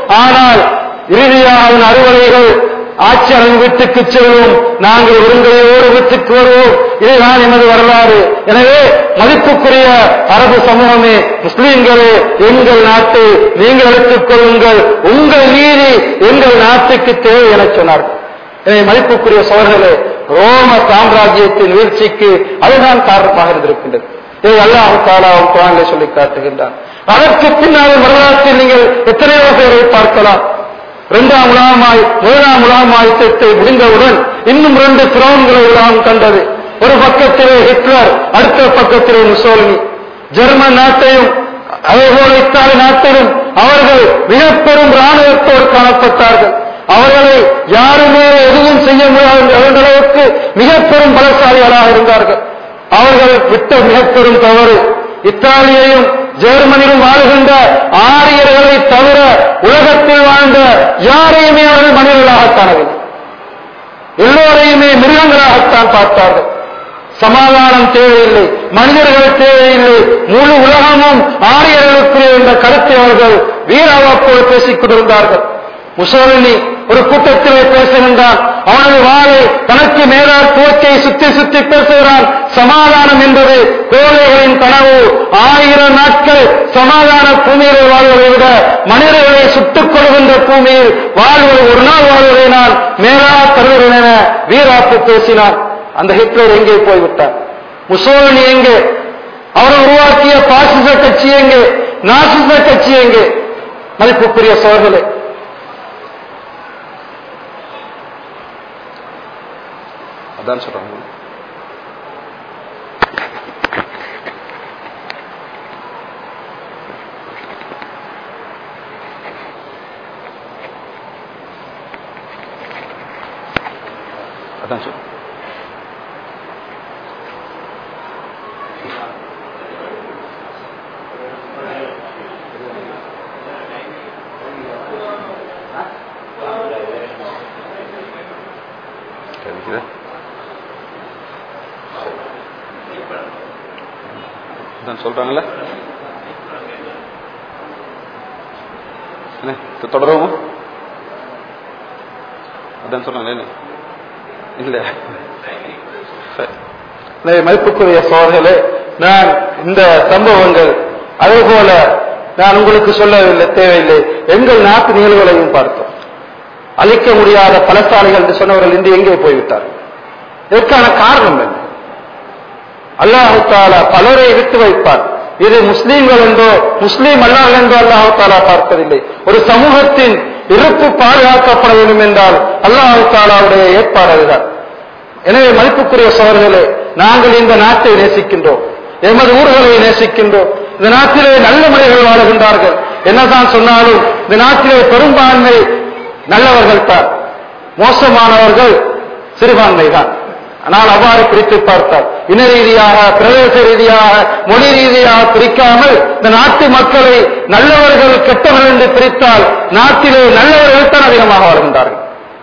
ஆனால் இறுதியாக அவன் அறுவடைகள் ஆட்சியாளன் வீட்டுக்கு செல்வோம் நாங்கள் ஒருங்கையோடு வீட்டுக்கு வருவோம் இதுதான் எமது வரலாறு எனவே மதிப்புக்குரிய அரபு சமூகமே முஸ்லிம்களே எங்கள் நாட்டை நீங்கள் எடுத்துக் கொள்ளுங்கள் உங்கள் நீதி எங்கள் நாட்டுக்கு தேவை என சொன்னார்கள் எனவே மதிப்புக்குரிய சோழர்களே ரோம சாம்ராஜ்யத்தின் வீழ்ச்சிக்கு அதுதான் காரணமாக இருந்திருக்கின்றது இதை அல்லாஹு தாலாவும் குரானிலே சொல்லி காட்டுகின்றான் அதற்கு பின்னால் வரலாற்றில் நீங்கள் எத்தனையோ பேரை பார்க்கலாம் இரண்டாம் உலகமாய் முதலாம் உலகமாய் யுத்தத்தை முடிந்தவுடன் இன்னும் இரண்டு திரோன்களை உலகம் கண்டது ஒரு பக்கத்திலே ஹிட்லர் அடுத்த பக்கத்திலே முசோலினி ஜெர்மன் நாட்டையும் அதேபோல இத்தாலி நாட்டிலும் அவர்கள் மிக பெரும் ராணுவத்தோடு காணப்பட்டார்கள் அவர்களை யாருமே எதுவும் செய்ய முடியாத அளவுக்கு மிக பெரும் பலசாலிகளாக இருந்தார்கள் அவர்கள் விட்ட மிக பெரும் தவறு இத்தாலியையும் ஜெர்மனியிலும் வாழ்கின்ற ஆரியர்களை தவிர உலகத்தில் வாழ்ந்த யாரையுமே அவர்கள் மனிதர்களாக காணவில்லை எல்லோரையுமே மிருகங்களாகத்தான் பார்த்தார்கள் சமாதானம் தேவையில்லை மனிதர்கள் தேவையில்லை முழு உலகமும் ஆரியர்களுக்கு என்ற கருத்தை அவர்கள் வீராவாப்போடு பேசிக் கொண்டிருந்தார்கள் முசோலினி ஒரு கூட்டத்திலே பேசுகின்றான் அவனது வாளை தனக்கு மேலால் துவக்கை சுத்தி சுத்தி பேசுகிறான் சமாதானம் என்பது கோழைகளின் கனவு ஆயிரம் நாட்கள் சமாதான பூமியிலே வாழ்வதை விட மனிதர்களை சுட்டுக் கொள்கின்ற பூமியில் வாழ்வது ஒரு நாள் வாழ்வதை நான் மேலா தருகிறேன் என வீராப்பு பேசினான் அந்த ஹிட்லர் எங்கே போய்விட்டார் முசோலினி எங்கே அவர் உருவாக்கிய பாசிச கட்சி எங்கே நாசிச கட்சி எங்கே மதிப்புக்குரிய சோழர்களே அதான் சொல்றாங்க அதான் சொல் கிடைக்குதா அதான் சொல்றாங்கல்ல என்ன இது தொடருவோமா அதான் சொன்னாங்க என்ன இல்ல சரி. எனவே மதிப்புக்குரிய சோழர்களே நான் இந்த சம்பவங்கள் அதே போல நான் உங்களுக்கு சொல்லவில்லை தேவையில்லை எங்கள் நாட்டு நிகழ்வுகளையும் பார்த்தோம் அழிக்க முடியாத பலசாலிகள் என்று சொன்னவர்கள் இன்று எங்கே போய்விட்டார் இதற்கான காரணம் என்ன அல்லாஹு தாலா பலரை விட்டு வைப்பார் இது முஸ்லீம்கள் என்றோ முஸ்லீம் அல்லாஹ் என்றோ அல்லாஹு தாலா பார்ப்பதில்லை ஒரு சமூகத்தின் இருப்பு பாதுகாக்கப்பட வேண்டும் என்றால் அல்லாஹு தாலாவுடைய ஏற்பாடு அதுதான் எனவே மதிப்புக்குரிய சோழர்களே நாங்கள் இந்த நாட்டை நேசிக்கின்றோம் எமது ஊர்களை நேசிக்கின்றோம் இந்த நாட்டிலே நல்ல மனிதர்கள் வாழுகின்றார்கள் என்னதான் சொன்னாலும் இந்த நாட்டிலே பெரும்பான்மை நல்லவர்கள் தான் மோசமானவர்கள் சிறுபான்மை தான் ஆனால் அவ்வாறு பிரித்து பார்த்தால் இன ரீதியாக பிரதேச ரீதியாக மொழி ரீதியாக பிரிக்காமல் இந்த நாட்டு மக்களை நல்லவர்கள் கெட்டவர்கள் என்று பிரித்தால் நாட்டிலே நல்லவர்கள் தான் அதிகமாக வாழ்கின்றார்கள்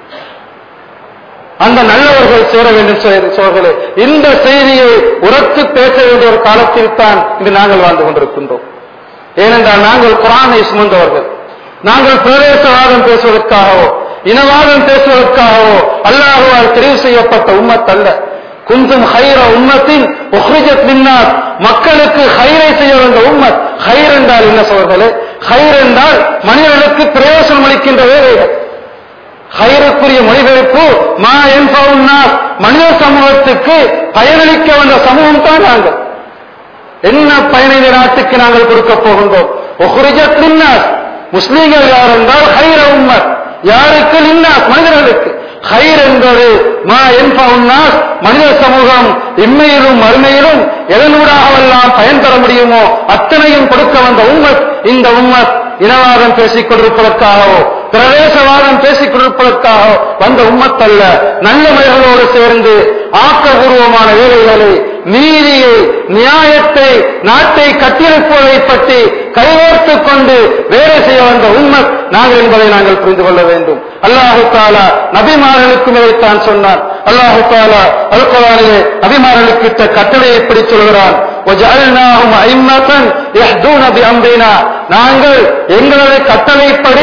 அந்த நல்லவர்கள் சேர வேண்டும் சோ- சோழர்களே இந்த செய்தியை உரத்து பேச வேண்டிய ஒரு காலத்தில் தான் இன்று நாங்கள் வாழ்ந்து கொண்டிருக்கின்றோம் ஏனென்றால் நாங்கள் குரானை சுமந்தவர்கள் நாங்கள் பிரதேசவாதம் பேசுவதற்காகவோ இனவாதம் பேசுவதற்காகவோ அல்லாஹுவால் தெரிவு செய்யப்பட்ட உம்மத் அல்ல குந்தும் ஹைர உம்மத்தின் உஹ்ரிஜத் மின்னார் மக்களுக்கு ஹைரை செய்ய வந்த உம்மத் ஹைர் என்றால் என்ன சோழர்களே ஹைர் என்றால் மனிதர்களுக்கு பிரயோசனம் அளிக்கின்ற வேலைகள் ஹைருக்குரிய மொழிபெயர்ப்பு மா என்பவுன்னார் மனித சமூகத்துக்கு பயனளிக்க வந்த சமூகம் தான் நாங்கள் என்ன பயனை இந்த நாட்டுக்கு நாங்கள் கொடுக்க போகின்றோம் ஒஹ்ரிஜத் லின்னாஸ் முஸ்லீம்கள் யார் என்றால் ஹைர உம்மர் யாருக்கு லின்னாஸ் மனிதர்களுக்கு ஹைர் என்பது மா என்பவுன்னாஸ் மனித சமூகம் இம்மையிலும் மறுமையிலும் எதனூடாகவெல்லாம் பயன் பெற முடியுமோ அத்தனையும் கொடுக்க வந்த உம்மத் இந்த உம்மத் இனவாதம் பேசிக் கொண்டிருப்பதற்காகவோ பிரவேசவாதம் பேசிக் கொண்டிருப்பதற்காகவோ வந்த உம்மத்தல்ல நல்ல மனிதர்களோடு சேர்ந்து ஆக்கபூர்வமான வேலைகளை நீதியை நியாயத்தை நாட்டை கட்டியெழுப்புவதை பற்றி கைகோர்த்துக் கொண்டு வேலை செய்ய வந்த உண்மை நாங்கள் என்பதை நாங்கள் புரிந்து கொள்ள வேண்டும் அல்லாஹு தாலா நபிமாரனுக்கும் இதைத்தான் சொன்னான் அல்லாஹு தாலா அல்குரானிலே நபிமாரனுக்கு இட்ட கட்டளை எப்படி சொல்கிறான் وَجَعَلْنَاهُمْ أَئِمَّةً يَهْدُونَ بِأَمْرِنَا நாங்கள் எங்களது கட்டளைப்படி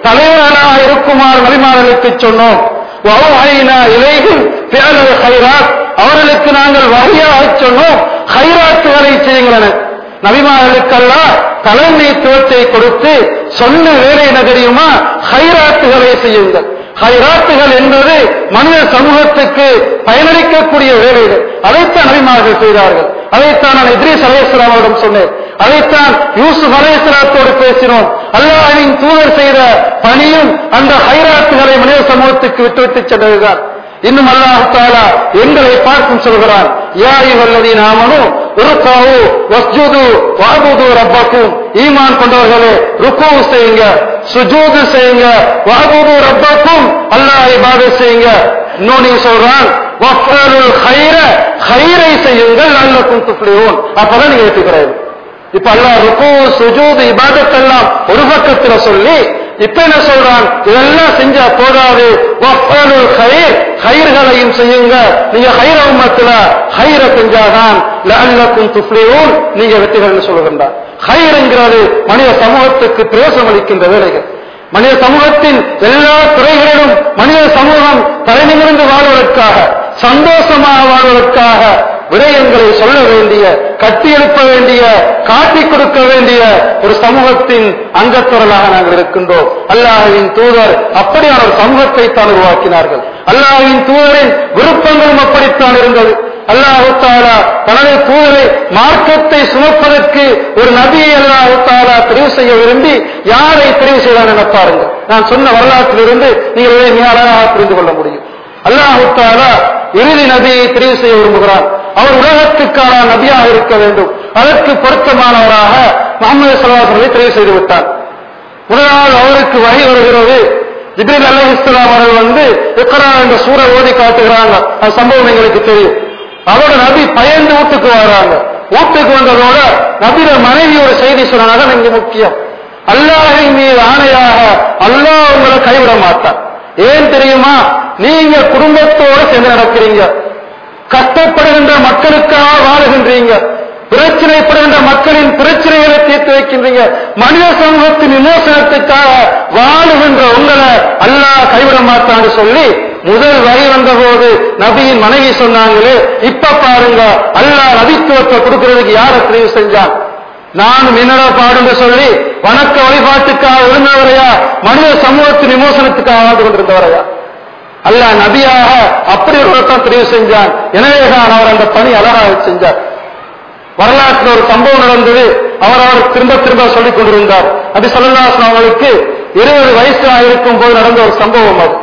தலைவர்களாக இருக்குமாறு நபிமார்களுக்கு சொன்னோம் வௌஹைனா இலைஹிம் ஃபிஅலல் ஹைராத் அவர்களுக்கு நாங்கள் வகையாக சொன்னோம் ஹைராத்துகளை செய்யுங்கள் நபிமார்களுக்கெல்லாம் தலைமைத்துவத்தை கொடுத்து சொன்ன வேலை என்ன தெரியுமா ஹைராத்துகளை செய்யுங்கள் ஹைராத்துகள் என்பது மனித சமூகத்துக்கு பயனளிக்கக்கூடிய வேலைகள் அதைத்தான் நபிமார்கள் செய்தார்கள் அதைத்தான் நான் இத்ரீஸ் அலையாம் அவரிடம் சொன்னேன் அதைத்தான் யூசுப் அலையாத்தோடு பேசினோம் அல்லாஹின் தூதர் செய்த பணியும் அந்த ஹைராத்துகளை மனித சமூகத்துக்கு விட்டுவிட்டு சென்றதுதான் இன்னும் அல்லாஹ் தாலா எங்களை பார்க்கும் சொல்கிறான் யாரி வல்லதி நாமனும் ருக்காவு வஸ்ஜுது வாபுது ரப்பாக்கும் ஈமான் கொண்டவர்களே ருக்கு செய்யுங்க சுஜூது செய்யுங்க வாபுது ரப்பாக்கும் அல்லாஹ் இபாதை செய்யுங்க இன்னொன்னு சொல்றான் வஃபலுல் ஹைர ஹைரை செய்யுங்கள் அல்லக்கும் துஃப்ளிஹூன் அப்பதான் நீங்க ஏற்றுக்கிறது இப்ப அல்லாஹ் ருக்கு சுஜூது இபாதத்தெல்லாம் ஒரு பக்கத்துல சொல்லி இப்ப என்ன சொல்றான் இதெல்லாம் செஞ்சா போதாது வஃபலுல் ஹைர் ஹைர்களையும் செய்யுங்க நீங்க ஹைர உம்மத்துல ஹைர செஞ்சாதான் லஅல்லக்கும் துஃப்ளிஹூன் நீங்க வெற்றிகள் சொல்லுகின்றார் ஹைருங்கிறது மனித சமூகத்துக்கு பிரயோசனம் அளிக்கின்ற வேலைகள் மனித சமூகத்தின் எல்லா துறைகளிலும் மனித சமூகம் தலைநிமிர்ந்து வாழ்வதற்காக சந்தோஷமாக வாழ்வதற்காக விடயங்களை சொல்ல வேண்டிய கட்டியெழுப்ப வேண்டிய காட்டிக் கொடுக்க வேண்டிய ஒரு சமூகத்தின் அங்கத்துறலாக நாங்கள் இருக்கின்றோம் அல்லாஹின் தூதர் அப்படியான ஒரு சமூகத்தை தான் உருவாக்கினார்கள் அல்லாஹின் தூதரின் விருப்பங்களும் அப்படித்தான் இருந்தது அல்லாஹு தாலா தனது தூதரை மார்க்கத்தை சுமப்பதற்கு ஒரு நபியை அல்லாஹு தாலா தெரிவு செய்ய விரும்பி யாரை தெரிவு செய்தான் என பாருங்கள் நான் சொன்ன வரலாற்றிலிருந்து நீங்கள் இதை மிக அழகாக புரிந்து கொள்ள முடியும் அல்லாஹு தாலா இறுதி நபியை தெரிவு செய்ய விரும்புகிறான் அவர் உலகத்துக்கான நபியாக இருக்க வேண்டும் அதற்கு பொருத்தமானவராக முகமது சல்லாசனை தெரிவு செய்து விட்டார் முதலாவது அவருக்கு வகை வருகிறது ஜிப்ரீல் அலி இஸ்லாம் அவர்கள் வந்து இக்கரா என்ற சூற ஓதி காட்டுகிறாங்க அந்த சம்பவம் எங்களுக்கு தெரியும் அவரோட நபி பயந்து வீட்டுக்கு வராங்க வீட்டுக்கு வந்ததோட நபியோட மனைவி ஒரு செய்தி சொன்னாங்க இங்க முக்கியம் அல்லாஹின் மீது ஆணையாக அல்லாஹ் உங்களை கைவிட மாட்டார் ஏன் தெரியுமா நீங்க குடும்பத்தோட சேர்ந்து நடக்கிறீங்க கஷ்டப்படுகின்ற மக்களுக்காக வாழுகின்றீங்க பிரச்சனைப்படுகின்ற மக்களின் பிரச்சனைகளை தீர்த்து வைக்கின்றீங்க மனித சமூகத்தின் விமோசனத்துக்காக வாழுகின்ற உங்களை அல்லாஹ் கைவிட மாட்டான்னு சொல்லி முதல் வரி வந்த போது நபியின் மனைவி சொன்னாங்களே இப்ப பாருங்க அல்லாஹ் நபித்துவத்தை கொடுக்கிறதுக்கு யார தெரிவு செஞ்சான் நான் மின்னடா பாடுன்னு சொல்லி வணக்க வழிபாட்டுக்காக விழுந்தவரையா மனித சமூகத்தின் விமோசனத்துக்காக வாழ்ந்து கொண்டிருந்தவரையா அல்லாஹ் நபியாக அப்படி ஒருத்தான் தெரிவு செஞ்சான் எனவேதான் அவர் அந்த பணி அழகாக செஞ்சார் வரலாற்றில் ஒரு சம்பவம் நடந்தது அவர் அவர் திரும்ப திரும்ப சொல்லிக் கொண்டிருந்தார் நபி சொல்லலாசன் அவர்களுக்கு இருபது வயசு இருக்கும் போது நடந்த ஒரு சம்பவம் அது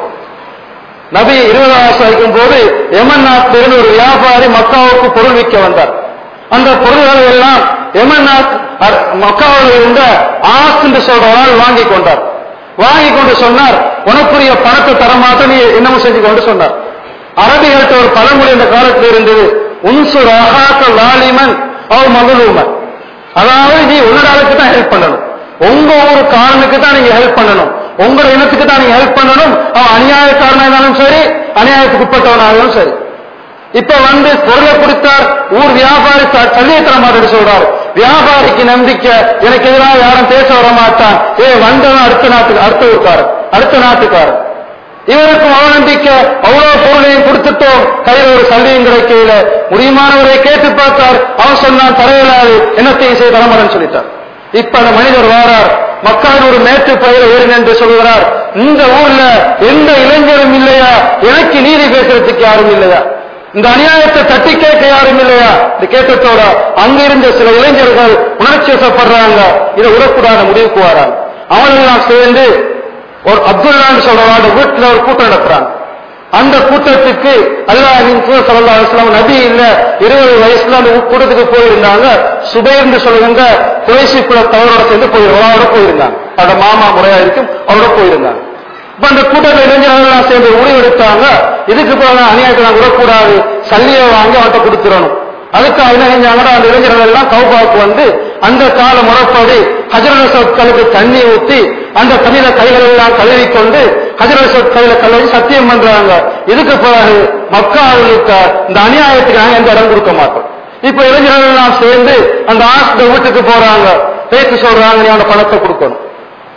நபி இருபது வயசு இருக்கும் போது எமன் நாட்டிலிருந்து ஒரு வியாபாரி மக்காவுக்கு பொருள் விற்க வந்தார் அந்த பொருள்களை எல்லாம் எமன் நாட் மக்காவில் இருந்த ஆஸ் என்று சொல்றவரால் வாங்கி கொண்டார் வாங்கி கொண்டு சொன்னார் உனக்குரிய பணத்தை தரமாட்ட நீ என்னமும் செஞ்சு கொண்டு சொன்னார் அரபிகள்கிட்ட ஒரு பழமொழி இந்த காலத்தில் இருந்தது உன்சுர் அகாக்க லாலிமன் அவர் மகளூமன் அதாவது நீ உன்னோட ஆளுக்கு தான் ஹெல்ப் பண்ணணும் உங்க ஊர் காரனுக்கு தான் நீங்க ஹெல்ப் பண்ணணும் உங்களோட இனத்துக்கு தான் நீங்க ஹெல்ப் பண்ணணும் அவன் அநியாயக்காரனா இருந்தாலும் சரி அநியாயத்துக்கு உட்பட்டவனாகவும் சரி இப்ப வந்து பொருளை கொடுத்தார் ஊர் வியாபாரி சல்லியை தர மாட்டேன்னு சொல்றாரு வியாபாரிக்கு நம்பிக்கை எனக்கு எதிராக யாரும் பேச வர மாட்டான் ஏ வந்தவன் அடுத்த நாட்டுக்கு அடுத்த ஊருக்காரன் அடுத்த நாட்டுக்காரன் இவருக்கும் அவநம்பிக்கை அவ்வளவு பொருளையும் கொடுத்துட்டோம் கையில ஒரு சல்லியும் கிடைக்கல முடியுமானவரை கேட்டு பார்த்தார் அவன் சொன்னான் தரையிலாது என்னத்தையும் செய்ய தரமாட்டேன்னு சொல்லிட்டார் இப்ப அந்த மனிதர் வாரார் மக்கள் ஒரு மேட்டு பயிர ஏறுங்க என்று சொல்கிறார் இந்த ஊர்ல எந்த இளைஞரும் இல்லையா எனக்கு நீதி பேசுறதுக்கு யாரும் இல்லையா இந்த அநியாயத்தை தட்டி கேட்க யாரும் இல்லையா இந்த கேட்டத்தோட அங்கிருந்த சில இளைஞர்கள் உணர்ச்சி வசப்படுறாங்க இதை விடக்கூடாத முடிவுக்கு வராங்க அவனெல்லாம் சேர்ந்து ஒரு அப்துல்லான்னு சொல்றவாண்ட வீட்டுல ஒரு கூட்டம் நடத்துறாங்க அந்த கூட்டத்துக்கு அல்லாஹின் தூதர் ஸல்லல்லாஹு அலைஹி வஸல்லம் நபி இல்ல இருபது வயசுல அந்த கூட்டத்துக்கு போயிருந்தாங்க சுபைர்னு சொல்லுவாங்க குறைசி குல தவறோட சேர்ந்து போயிருந்தாங்க அவரோட போயிருந்தாங்க அவரோட மாமா முறையா இருக்கும் அவரோட போயிருந்தாங்க இப்ப அந்த கூட்டத்தில் இளைஞர்கள் சேர்ந்து முடிவெடுத்தாங்க இதுக்கு போல அநியாயத்தை நான் விடக்கூடாது சல்லியை வாங்கி அவன்கிட்ட கொடுத்துடணும் அதுக்கு என்ன செஞ்சாங்கன்னா அந்த இளைஞர்கள் எல்லாம் கௌபாவுக்கு வந்து அந்த கால முறைப்படி ஹஜரல் சொற்களுக்கு தண்ணி ஊத்தி அந்த தண்ணியில கைகள் எல்லாம் கழுவி கொண்டு ஹஜரல் சொற்கையில கழுவி சத்தியம் பண்றாங்க இதுக்கு பிறகு மக்காவுக்கு இந்த அநியாயத்துக்கு நாங்க எந்த இடம் கொடுக்க மாட்டோம் இப்ப இளைஞர்கள் எல்லாம் சேர்ந்து அந்த ஆசிரியர் வீட்டுக்கு போறாங்க பேச்சு சொல்றாங்க நீ அவன பணத்தை கொடுக்கணும்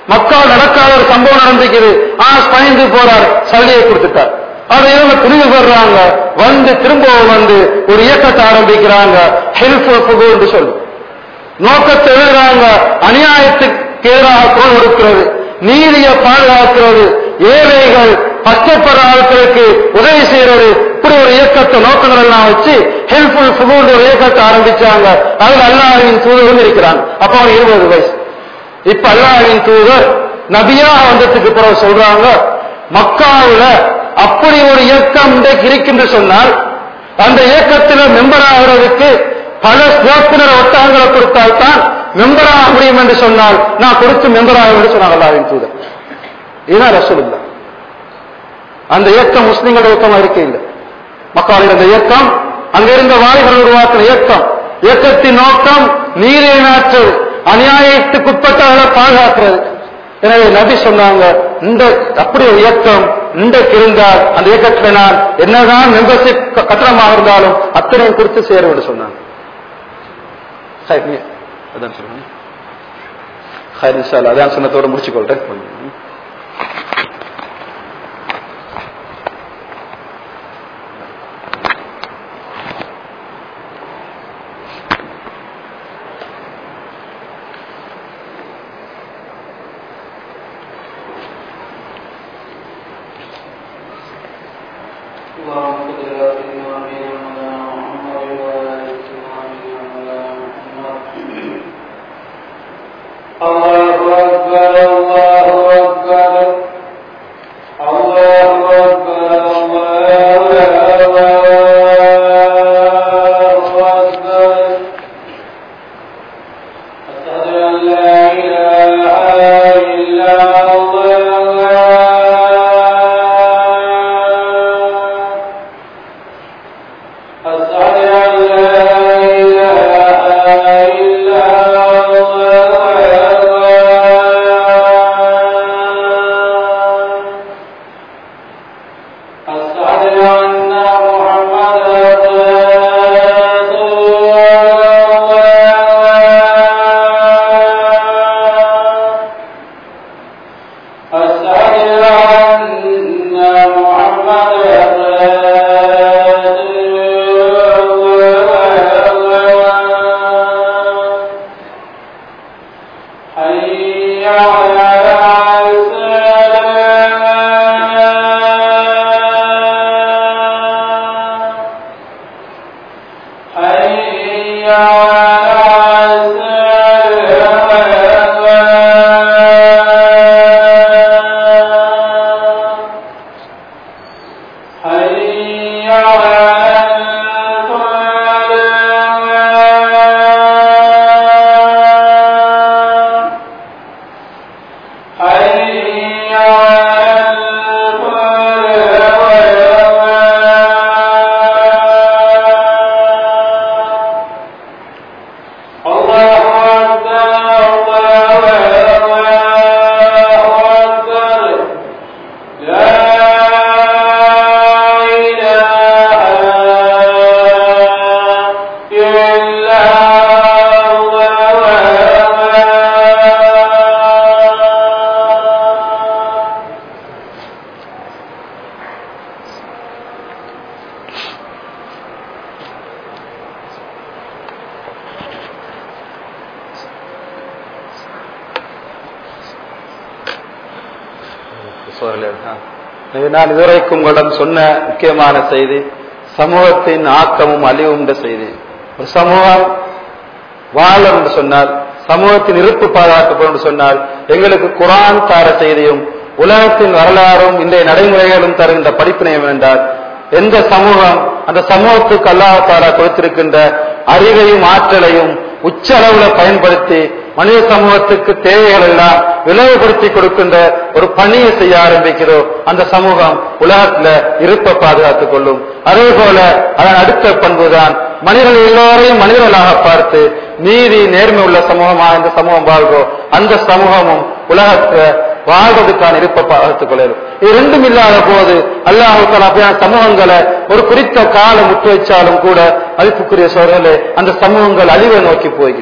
மக்கா நடக்காத ஒரு சம்பவம் நடந்திருக்குது ஆ பயந்து போறார் சல்லியை கொடுத்துட்டார் அதை இவங்க துணிவு பெறாங்க வந்து திரும்பவும் வந்து ஒரு இயக்கத்தை ஆரம்பிக்கிறாங்க ஹெல்ப் என்று சொல்லு நோக்கத்தை எழுதுறாங்க அநியாயத்துக்கு எதிராக குரல் கொடுக்கிறது நீதியை பாதுகாக்கிறது ஏழைகள் கஷ்டப்படுற ஆட்களுக்கு உதவி செய்யறது இப்படி ஒரு இயக்கத்தை நோக்கங்கள் எல்லாம் வச்சு ஹெல்ப்ஃபுல் ஃபுகுன்ற ஒரு இயக்கத்தை ஆரம்பிச்சாங்க அதுல அல்லாஹ்வின் தூதரும் இருக்கிறாங்க அப்ப அவன் இருபது வயசு இப்ப அல்லாஹ்வின் தூதர் நபியா வந்ததுக்கு பிறகு சொல்றாங்க மக்காவுல அப்படி ஒரு இயக்கம் இன்றைக்கு இருக்கின்ற சொன்னால் அந்த இயக்கத்தில் மெம்பர் ஆகிறதுக்கு பல சிறப்பினர் ஒட்டகங்களை கொடுத்தால்தான் மெம்பர் ஆக முடியும் என்று சொன்னால் நான் கொடுத்து மெம்பர் ஆக என்று சொன்னாங்க அல்லாஹ்வின் தூதர் இதுதான் ரசூலுல்லாஹ் அந்த இயக்கம் முஸ்லிம்களோட இயக்கமா இருக்க இல்லை மக்களின் அந்த இயக்கம் அங்கிருந்த வாலிபர்கள் உருவாக்கின இயக்கம் இயக்கத்தின் நோக்கம் நீரை நாற்று அநியாயத்துக்குட்பட்டவர்களை பாதுகாக்கிறது எனவே நபி சொன்னாங்க இந்த அப்படி ஒரு இயக்கம் இன்றைக்கு இருந்தால் அந்த இயக்கத்தில் நான் என்னதான் மெம்பர்ஷிப் கட்டணமாக இருந்தாலும் அத்தனையும் கொடுத்து சேரும் என்று சொன்னாங்க சரி, நீ- அதான் சொல்லுங்க ஹைர் இன்ஷா அல்லாஹ். அதான் சொன்னதோட முடிச்சுக்கொள்றேன் اللهم صل على سيدنا ونبينا محمد وعلى آل سيدنا ونبينا محمد الله أكبر الله أكبر الله أكبر الله أكبر أشهد أن لا إله إلا الله أشهد أن لا إله إلا الله أشهد أن محمدا رسول الله أشهد أن محمدا رسول الله حي على السلام حي على السلام حي على الفلاح حي على الفلاح الله أكبر الله أكبر لا إله إلا الله இது நான் இதுவரைக்கும் உங்களிடம் சொன்ன முக்கியமான செய்தி சமூகத்தின் ஆக்கமும் அழிவும் என்ற செய்தி ஒரு சமூகம் வாழும் என்று சொன்னால் சமூகத்தின் இருப்பு பாதுகாக்கப்படும் என்று சொன்னால் எங்களுக்கு குரான் தார செய்தியும் உலகத்தின் வரலாறும் இன்றைய நடைமுறைகளும் தருகின்ற படிப்பினையும் என்றால் எந்த சமூகம் அந்த சமூகத்துக்கு அல்லாஹாரா கொடுத்திருக்கின்ற அறிவையும் ஆற்றலையும் உச்ச அளவுல பயன்படுத்தி மனித சமூகத்துக்கு தேவைகள் எல்லாம் விளைவுபடுத்தி கொடுக்கின்ற ஒரு பணியை செய்ய ஆரம்பிக்கிறோ அந்த சமூகம் உலகத்துல இருப்பை பாதுகாத்துக் கொள்ளும் அதே போல அதன் அடுத்த பண்புதான் மனிதர்கள் எல்லோரையும் மனிதர்களாக பார்த்து நீதி நேர்மை உள்ள சமூகமாக இந்த சமூகம் வாழ்கிறோ அந்த சமூகமும் உலகத்துல வாழ்வதற்கான இருப்பை பாதுகாத்துக் கொள்ளும் இது ரெண்டும் இல்லாத போது அல்லாஹுக்கான அப்படியான சமூகங்களை ஒரு குறித்த காலம் முற்று வச்சாலும் கூட மதிப்புக்குரிய சோழர்களே அந்த சமூகங்கள் அழிவை நோக்கி போய்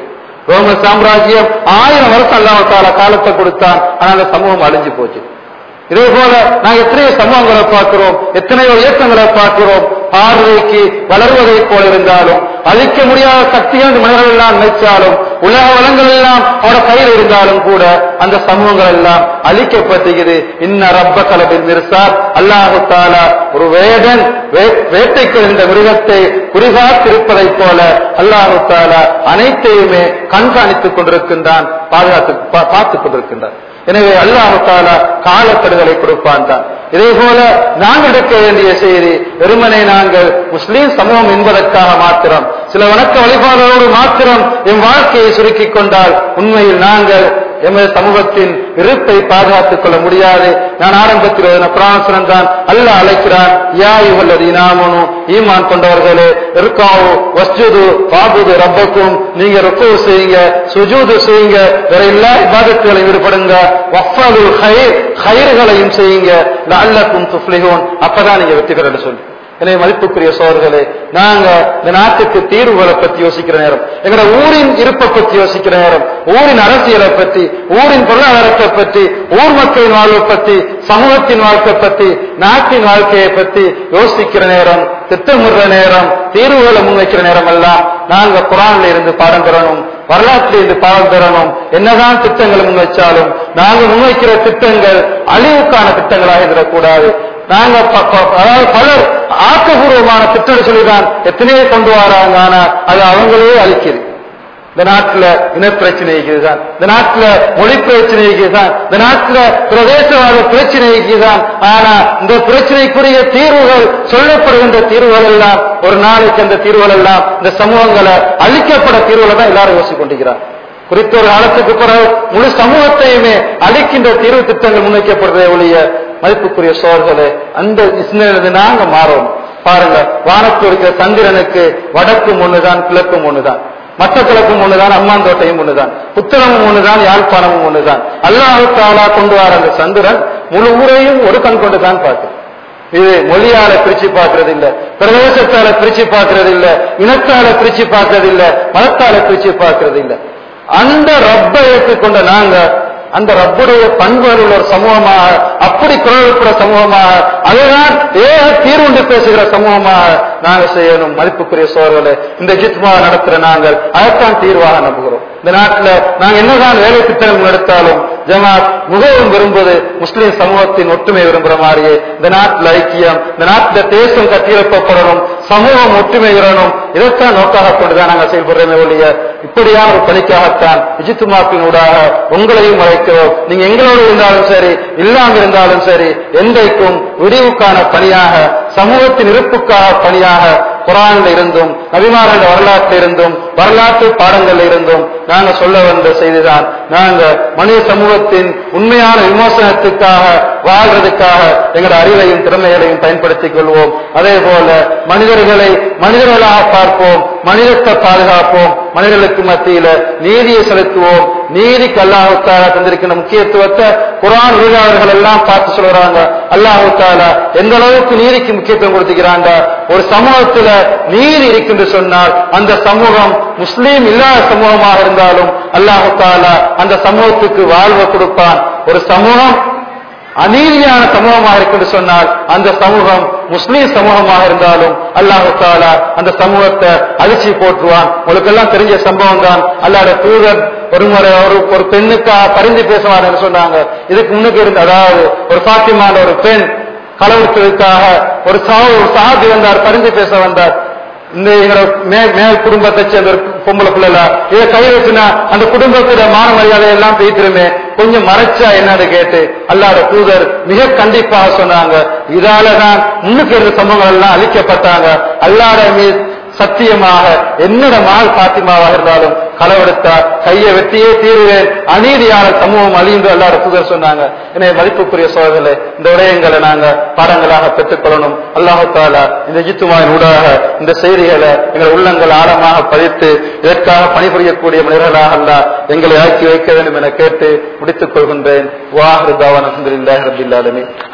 ரோம சாம்ராஜ்யம் ஆயிரம் வருஷம் அல்லாஹால காலத்தை கொடுத்தான் ஆனா அந்த சமூகம் அழிஞ்சு போச்சு இதே போல நாங்க எத்தனையோ சமூகங்களை பார்க்கிறோம் எத்தனையோ இயக்கங்களை பார்க்கிறோம் பார்வைக்கு வளர்வதை போல இருந்தாலும் அழிக்க முடியாத சக்திகள் இந்த மனிதர்கள் எல்லாம் நினைச்சாலும் உலக வளங்கள் எல்லாம் அவரோட கையில் இருந்தாலும் கூட அந்த சமூகங்கள் எல்லாம் அழிக்கப்பட்டுகிறது இன்ன ரப்ப கலபின் மிர்சார் அல்லாஹு தாலா ஒரு வேடன் வே- வேட்டைக்கு இந்த மிருகத்தை குறிகாத்திருப்பதைப் போல அல்லாஹு தாலா அனைத்தையுமே கண்காணித்துக் கொண்டிருக்கின்றான் பாதுகாத்து பா- பார்த்துக் கொண்டிருக்கின்றான் எனவே அல்லாஹு தாலா காலக்கெடுதலை கொடுப்பான் தான் இதே போல நாங்கள் எடுக்க வேண்டிய செய்தி வெறுமனே நாங்கள் முஸ்லீம் சமூகம் என்பதற்காக மாத்திரம் சில வணக்க வழிபாடுகளோடு மாத்திரம் என் வாழ்க்கையை சுருக்கிக் கொண்டால் உண்மையில் நாங்கள் எமது சமூகத்தின் இருப்பை பாதுகாத்துக் கொள்ள முடியாது நான் ஆரம்பத்தில் ஒரு பிராணசனம் தான் அல்ல அழைக்கிறான் யா இவல்லது இனாமனு ஈமான் கொண்டவர்களே இருக்காவோ வஸ்ஜுது பாபுது ரப்பக்கும் நீங்க ருக்கு செய்யுங்க சுஜூது செய்யுங்க வேற எல்லா இபாதத்துகளையும் ஈடுபடுங்க வஃபது ஹைர் ஹைர்களையும் செய்யுங்க லஅல்லக்கும் துஃப்லிஹூன் அப்பதான் நீங்க வெற்றி பெறன்னு சொல்லி எனவே மதிப்புக்குரிய சோழர்களே நாங்க இந்த நாட்டுக்கு தீர்வுகளை பத்தி யோசிக்கிற நேரம் எங்களோட ஊரின் இருப்பை பத்தி யோசிக்கிற நேரம் ஊரின் அரசியலை பத்தி ஊரின் பொருளாதாரத்தை பத்தி ஊர் மக்களின் வாழ்வை பத்தி சமூகத்தின் வாழ்க்கை பத்தி நாட்டின் வாழ்க்கையை பத்தி யோசிக்கிற நேரம் திட்டமிடுற நேரம் தீர்வுகளை முன்வைக்கிற நேரம் எல்லாம் நாங்க குரான்ல இருந்து பாடம் பெறணும் வரலாற்றில் இருந்து பாடம் பெறணும் என்னதான் திட்டங்களை முன்வைச்சாலும் நாங்க முன்வைக்கிற திட்டங்கள் அழிவுக்கான திட்டங்களாக இருந்துடக்கூடாது நாங்க ப- ப- அதாவது பலர் ஆக்கபூர்வமான திட்டம் சொல்லிதான் எத்தனையோ கொண்டு வராங்க ஆனா அது அவங்களே அழிக்குது இந்த நாட்டுல இனப்பிரச்சனைக்கு தான் இந்த நாட்டுல மொழி பிரச்சனைக்கு தான் இந்த நாட்டுல பிரதேசவாத பிரச்சனைக்கு தான் ஆனா இந்த பிரச்சனைக்குரிய தீர்வுகள் சொல்லப்படுகின்ற தீர்வுகள் எல்லாம் ஒரு நாளைக்கு அந்த தீர்வுகள் எல்லாம் இந்த சமூகங்களை அழிக்கப்பட தீர்வுகளை தான் எல்லாரும் யோசிச்சு கொண்டிருக்கிறார் குறித்த ஒரு காலத்துக்கு பிறகு முழு சமூகத்தையுமே அழிக்கின்ற தீர்வு திட்டங்கள் முன்வைக்கப்படுறதே ஒழிய மதிப்புக்குரிய சோழர்களே அந்த சிந்தனை நாங்க மாறோம் பாருங்க வானத்தில் இருக்கிற சந்திரனுக்கு வடக்கும் ஒண்ணுதான் கிழக்கும் ஒண்ணுதான் மட்டக்கிழக்கும் ஒண்ணுதான் அம்மாந்தோட்டையும் ஒண்ணுதான் புத்தளமும் ஒண்ணுதான் யாழ்ப்பாணமும் ஒண்ணுதான் அல்லாஹு தாலா கொண்டு வர அந்த சந்திரன் முழு ஊரையும் ஒரு கண் கொண்டுதான் பார்க்குது இது மொழியால பிரிச்சு பார்க்கறது இல்ல பிரதேசத்தால பிரிச்சு பார்க்கறது இல்ல இனத்தால பிரிச்சு பார்க்கறது இல்ல மதத்தால பிரிச்சு பார்க்கறது இல்ல அந்த ரப்பை ஏற்றுக்கொண்ட நாங்க அந்த ரப்புடைய பண்புகள் உள்ள ஒரு சமூகமாக அப்படி குரல் எழுப்புற சமூகமாக அதுதான் ஏக தீர்வுண்டு பேசுகிற சமூகமாக நாங்க செய்யணும் மதிப்புக்குரிய சோழர்களே இந்த ஜித்மா நடத்துற நாங்கள் அதைத்தான் தீர்வாக நம்புகிறோம் இந்த நாட்டுல நாங்க என்னதான் வேலை திட்டங்கள் எடுத்தாலும் ஜமாத் முகவும் விரும்புவது முஸ்லிம் சமூகத்தின் ஒற்றுமை விரும்புற மாதிரியே இந்த நாட்டில் ஐக்கியம் இந்த நாட்டில் தேசம் கட்டியெழுப்பப்படணும் சமூகம் ஒற்றுமை வரணும் இதைத்தான் நோக்காக கொண்டுதான் நாங்கள் செயல்படுறோமே ஒழிய இப்படியான ஒரு பணிக்காகத்தான் விஜித்துமாப்பின் ஊடாக உங்களையும் அழைக்கிறோம் நீங்க எங்களோடு இருந்தாலும் சரி இல்லாமல் இருந்தாலும் சரி என்றைக்கும் விடிவுக்கான பணியாக சமூகத்தின் இருப்புக்காக பணியாக குரான்ல இருந்தும் நபிமாரண்ட வரலாற்றில் இருந்தும் வரலாற்று பாடங்கள்ல இருந்தும் நாங்க சொல்ல வந்த செய்திதான் நாங்க மனித சமூகத்தின் உண்மையான விமோசனத்துக்காக வாழ்றதுக்காக எங்களோட அறிவையும் திறமைகளையும் பயன்படுத்திக் கொள்வோம் அதே போல மனிதர்களை மனிதர்களாக பார்ப்போம் மனிதத்தை பாதுகாப்போம் மனிதர்களுக்கு மத்தியில நீதியை செலுத்துவோம் நீதிக்கு அல்லாஹு தாலா தந்திருக்கின்ற முக்கியத்துவத்தை குரான் எழுதாளர்கள் எல்லாம் பார்த்து சொல்றாங்க அல்லாஹு தாலா எந்த அளவுக்கு நீதிக்கு முக்கியத்துவம் கொடுத்துக்கிறாங்க ஒரு சமூகத்துல நீதி இருக்குன்னு சொன்னால் அந்த சமூகம் முஸ்லீம் இல்லாத சமூகமாக இருந்தாலும் அல்லாஹு தாலா அந்த சமூகத்துக்கு வாழ்வை கொடுப்பான் ஒரு சமூகம் அநீதியான சமூகமாக இருக்குன்னு சொன்னால் அந்த சமூகம் முஸ்லீம் சமூகமாக இருந்தாலும் அல்லாஹு தாலா அந்த சமூகத்தை அழிச்சு போட்டுருவான் உங்களுக்கு எல்லாம் தெரிஞ்ச சம்பவம் தான் அல்லாட தூதர் ஒரு முறை ஒரு ஒரு பெண்ணுக்காக பரிந்து பேசுவார்னு சொன்னாங்க இதுக்கு முன்னுக்கு இருந்த அதாவது ஒரு பாத்திமான ஒரு பெண் களவுற்றதுக்காக ஒரு சா ஒரு சாதி வந்தார் பரிந்து பேச வந்தார் இந்த எங்களோட மே மேல் குடும்பத்தை சேர்ந்த ஒரு பொம்பளை பிள்ளைல இதை கை வச்சுனா அந்த குடும்பத்தோட மான மரியாதை எல்லாம் பேசிருமே கொஞ்சம் மறைச்சா என்னன்னு கேட்டு அல்லாட தூதர் மிக கண்டிப்பாக சொன்னாங்க இதாலதான் முன்னுக்கு இருந்த சம்பவங்கள் எல்லாம் அழிக்கப்பட்டாங்க அல்லாட மீது சத்தியமாக என்னோட மகள் பாத்திமாவாக இருந்தாலும் களவெடுத்தா கையை வெட்டியே தீருவேன் அநீதியான சமூகம் அழிந்து அல்லாட தூதர் சொன்னாங்க எனவே மதிப்புக்குரிய சோழர்களே இந்த விடயங்களை நாங்க பாடங்களாக பெற்றுக்கொள்ளணும் அல்லாஹு தாலா இந்த ஜித்துமாவின் ஊடாக இந்த செய்திகளை எங்கள் உள்ளங்கள் ஆழமாக பதித்து இதற்காக பணிபுரியக்கூடிய மனிதர்களாக அல்ல எங்களை ஆக்கி வைக்க வேண்டும் என கேட்டு முடித்துக் கொள்கின்றேன் வாஹரு தாவான் அஹமதுல்லாஹி ரபில் ஆலமீன்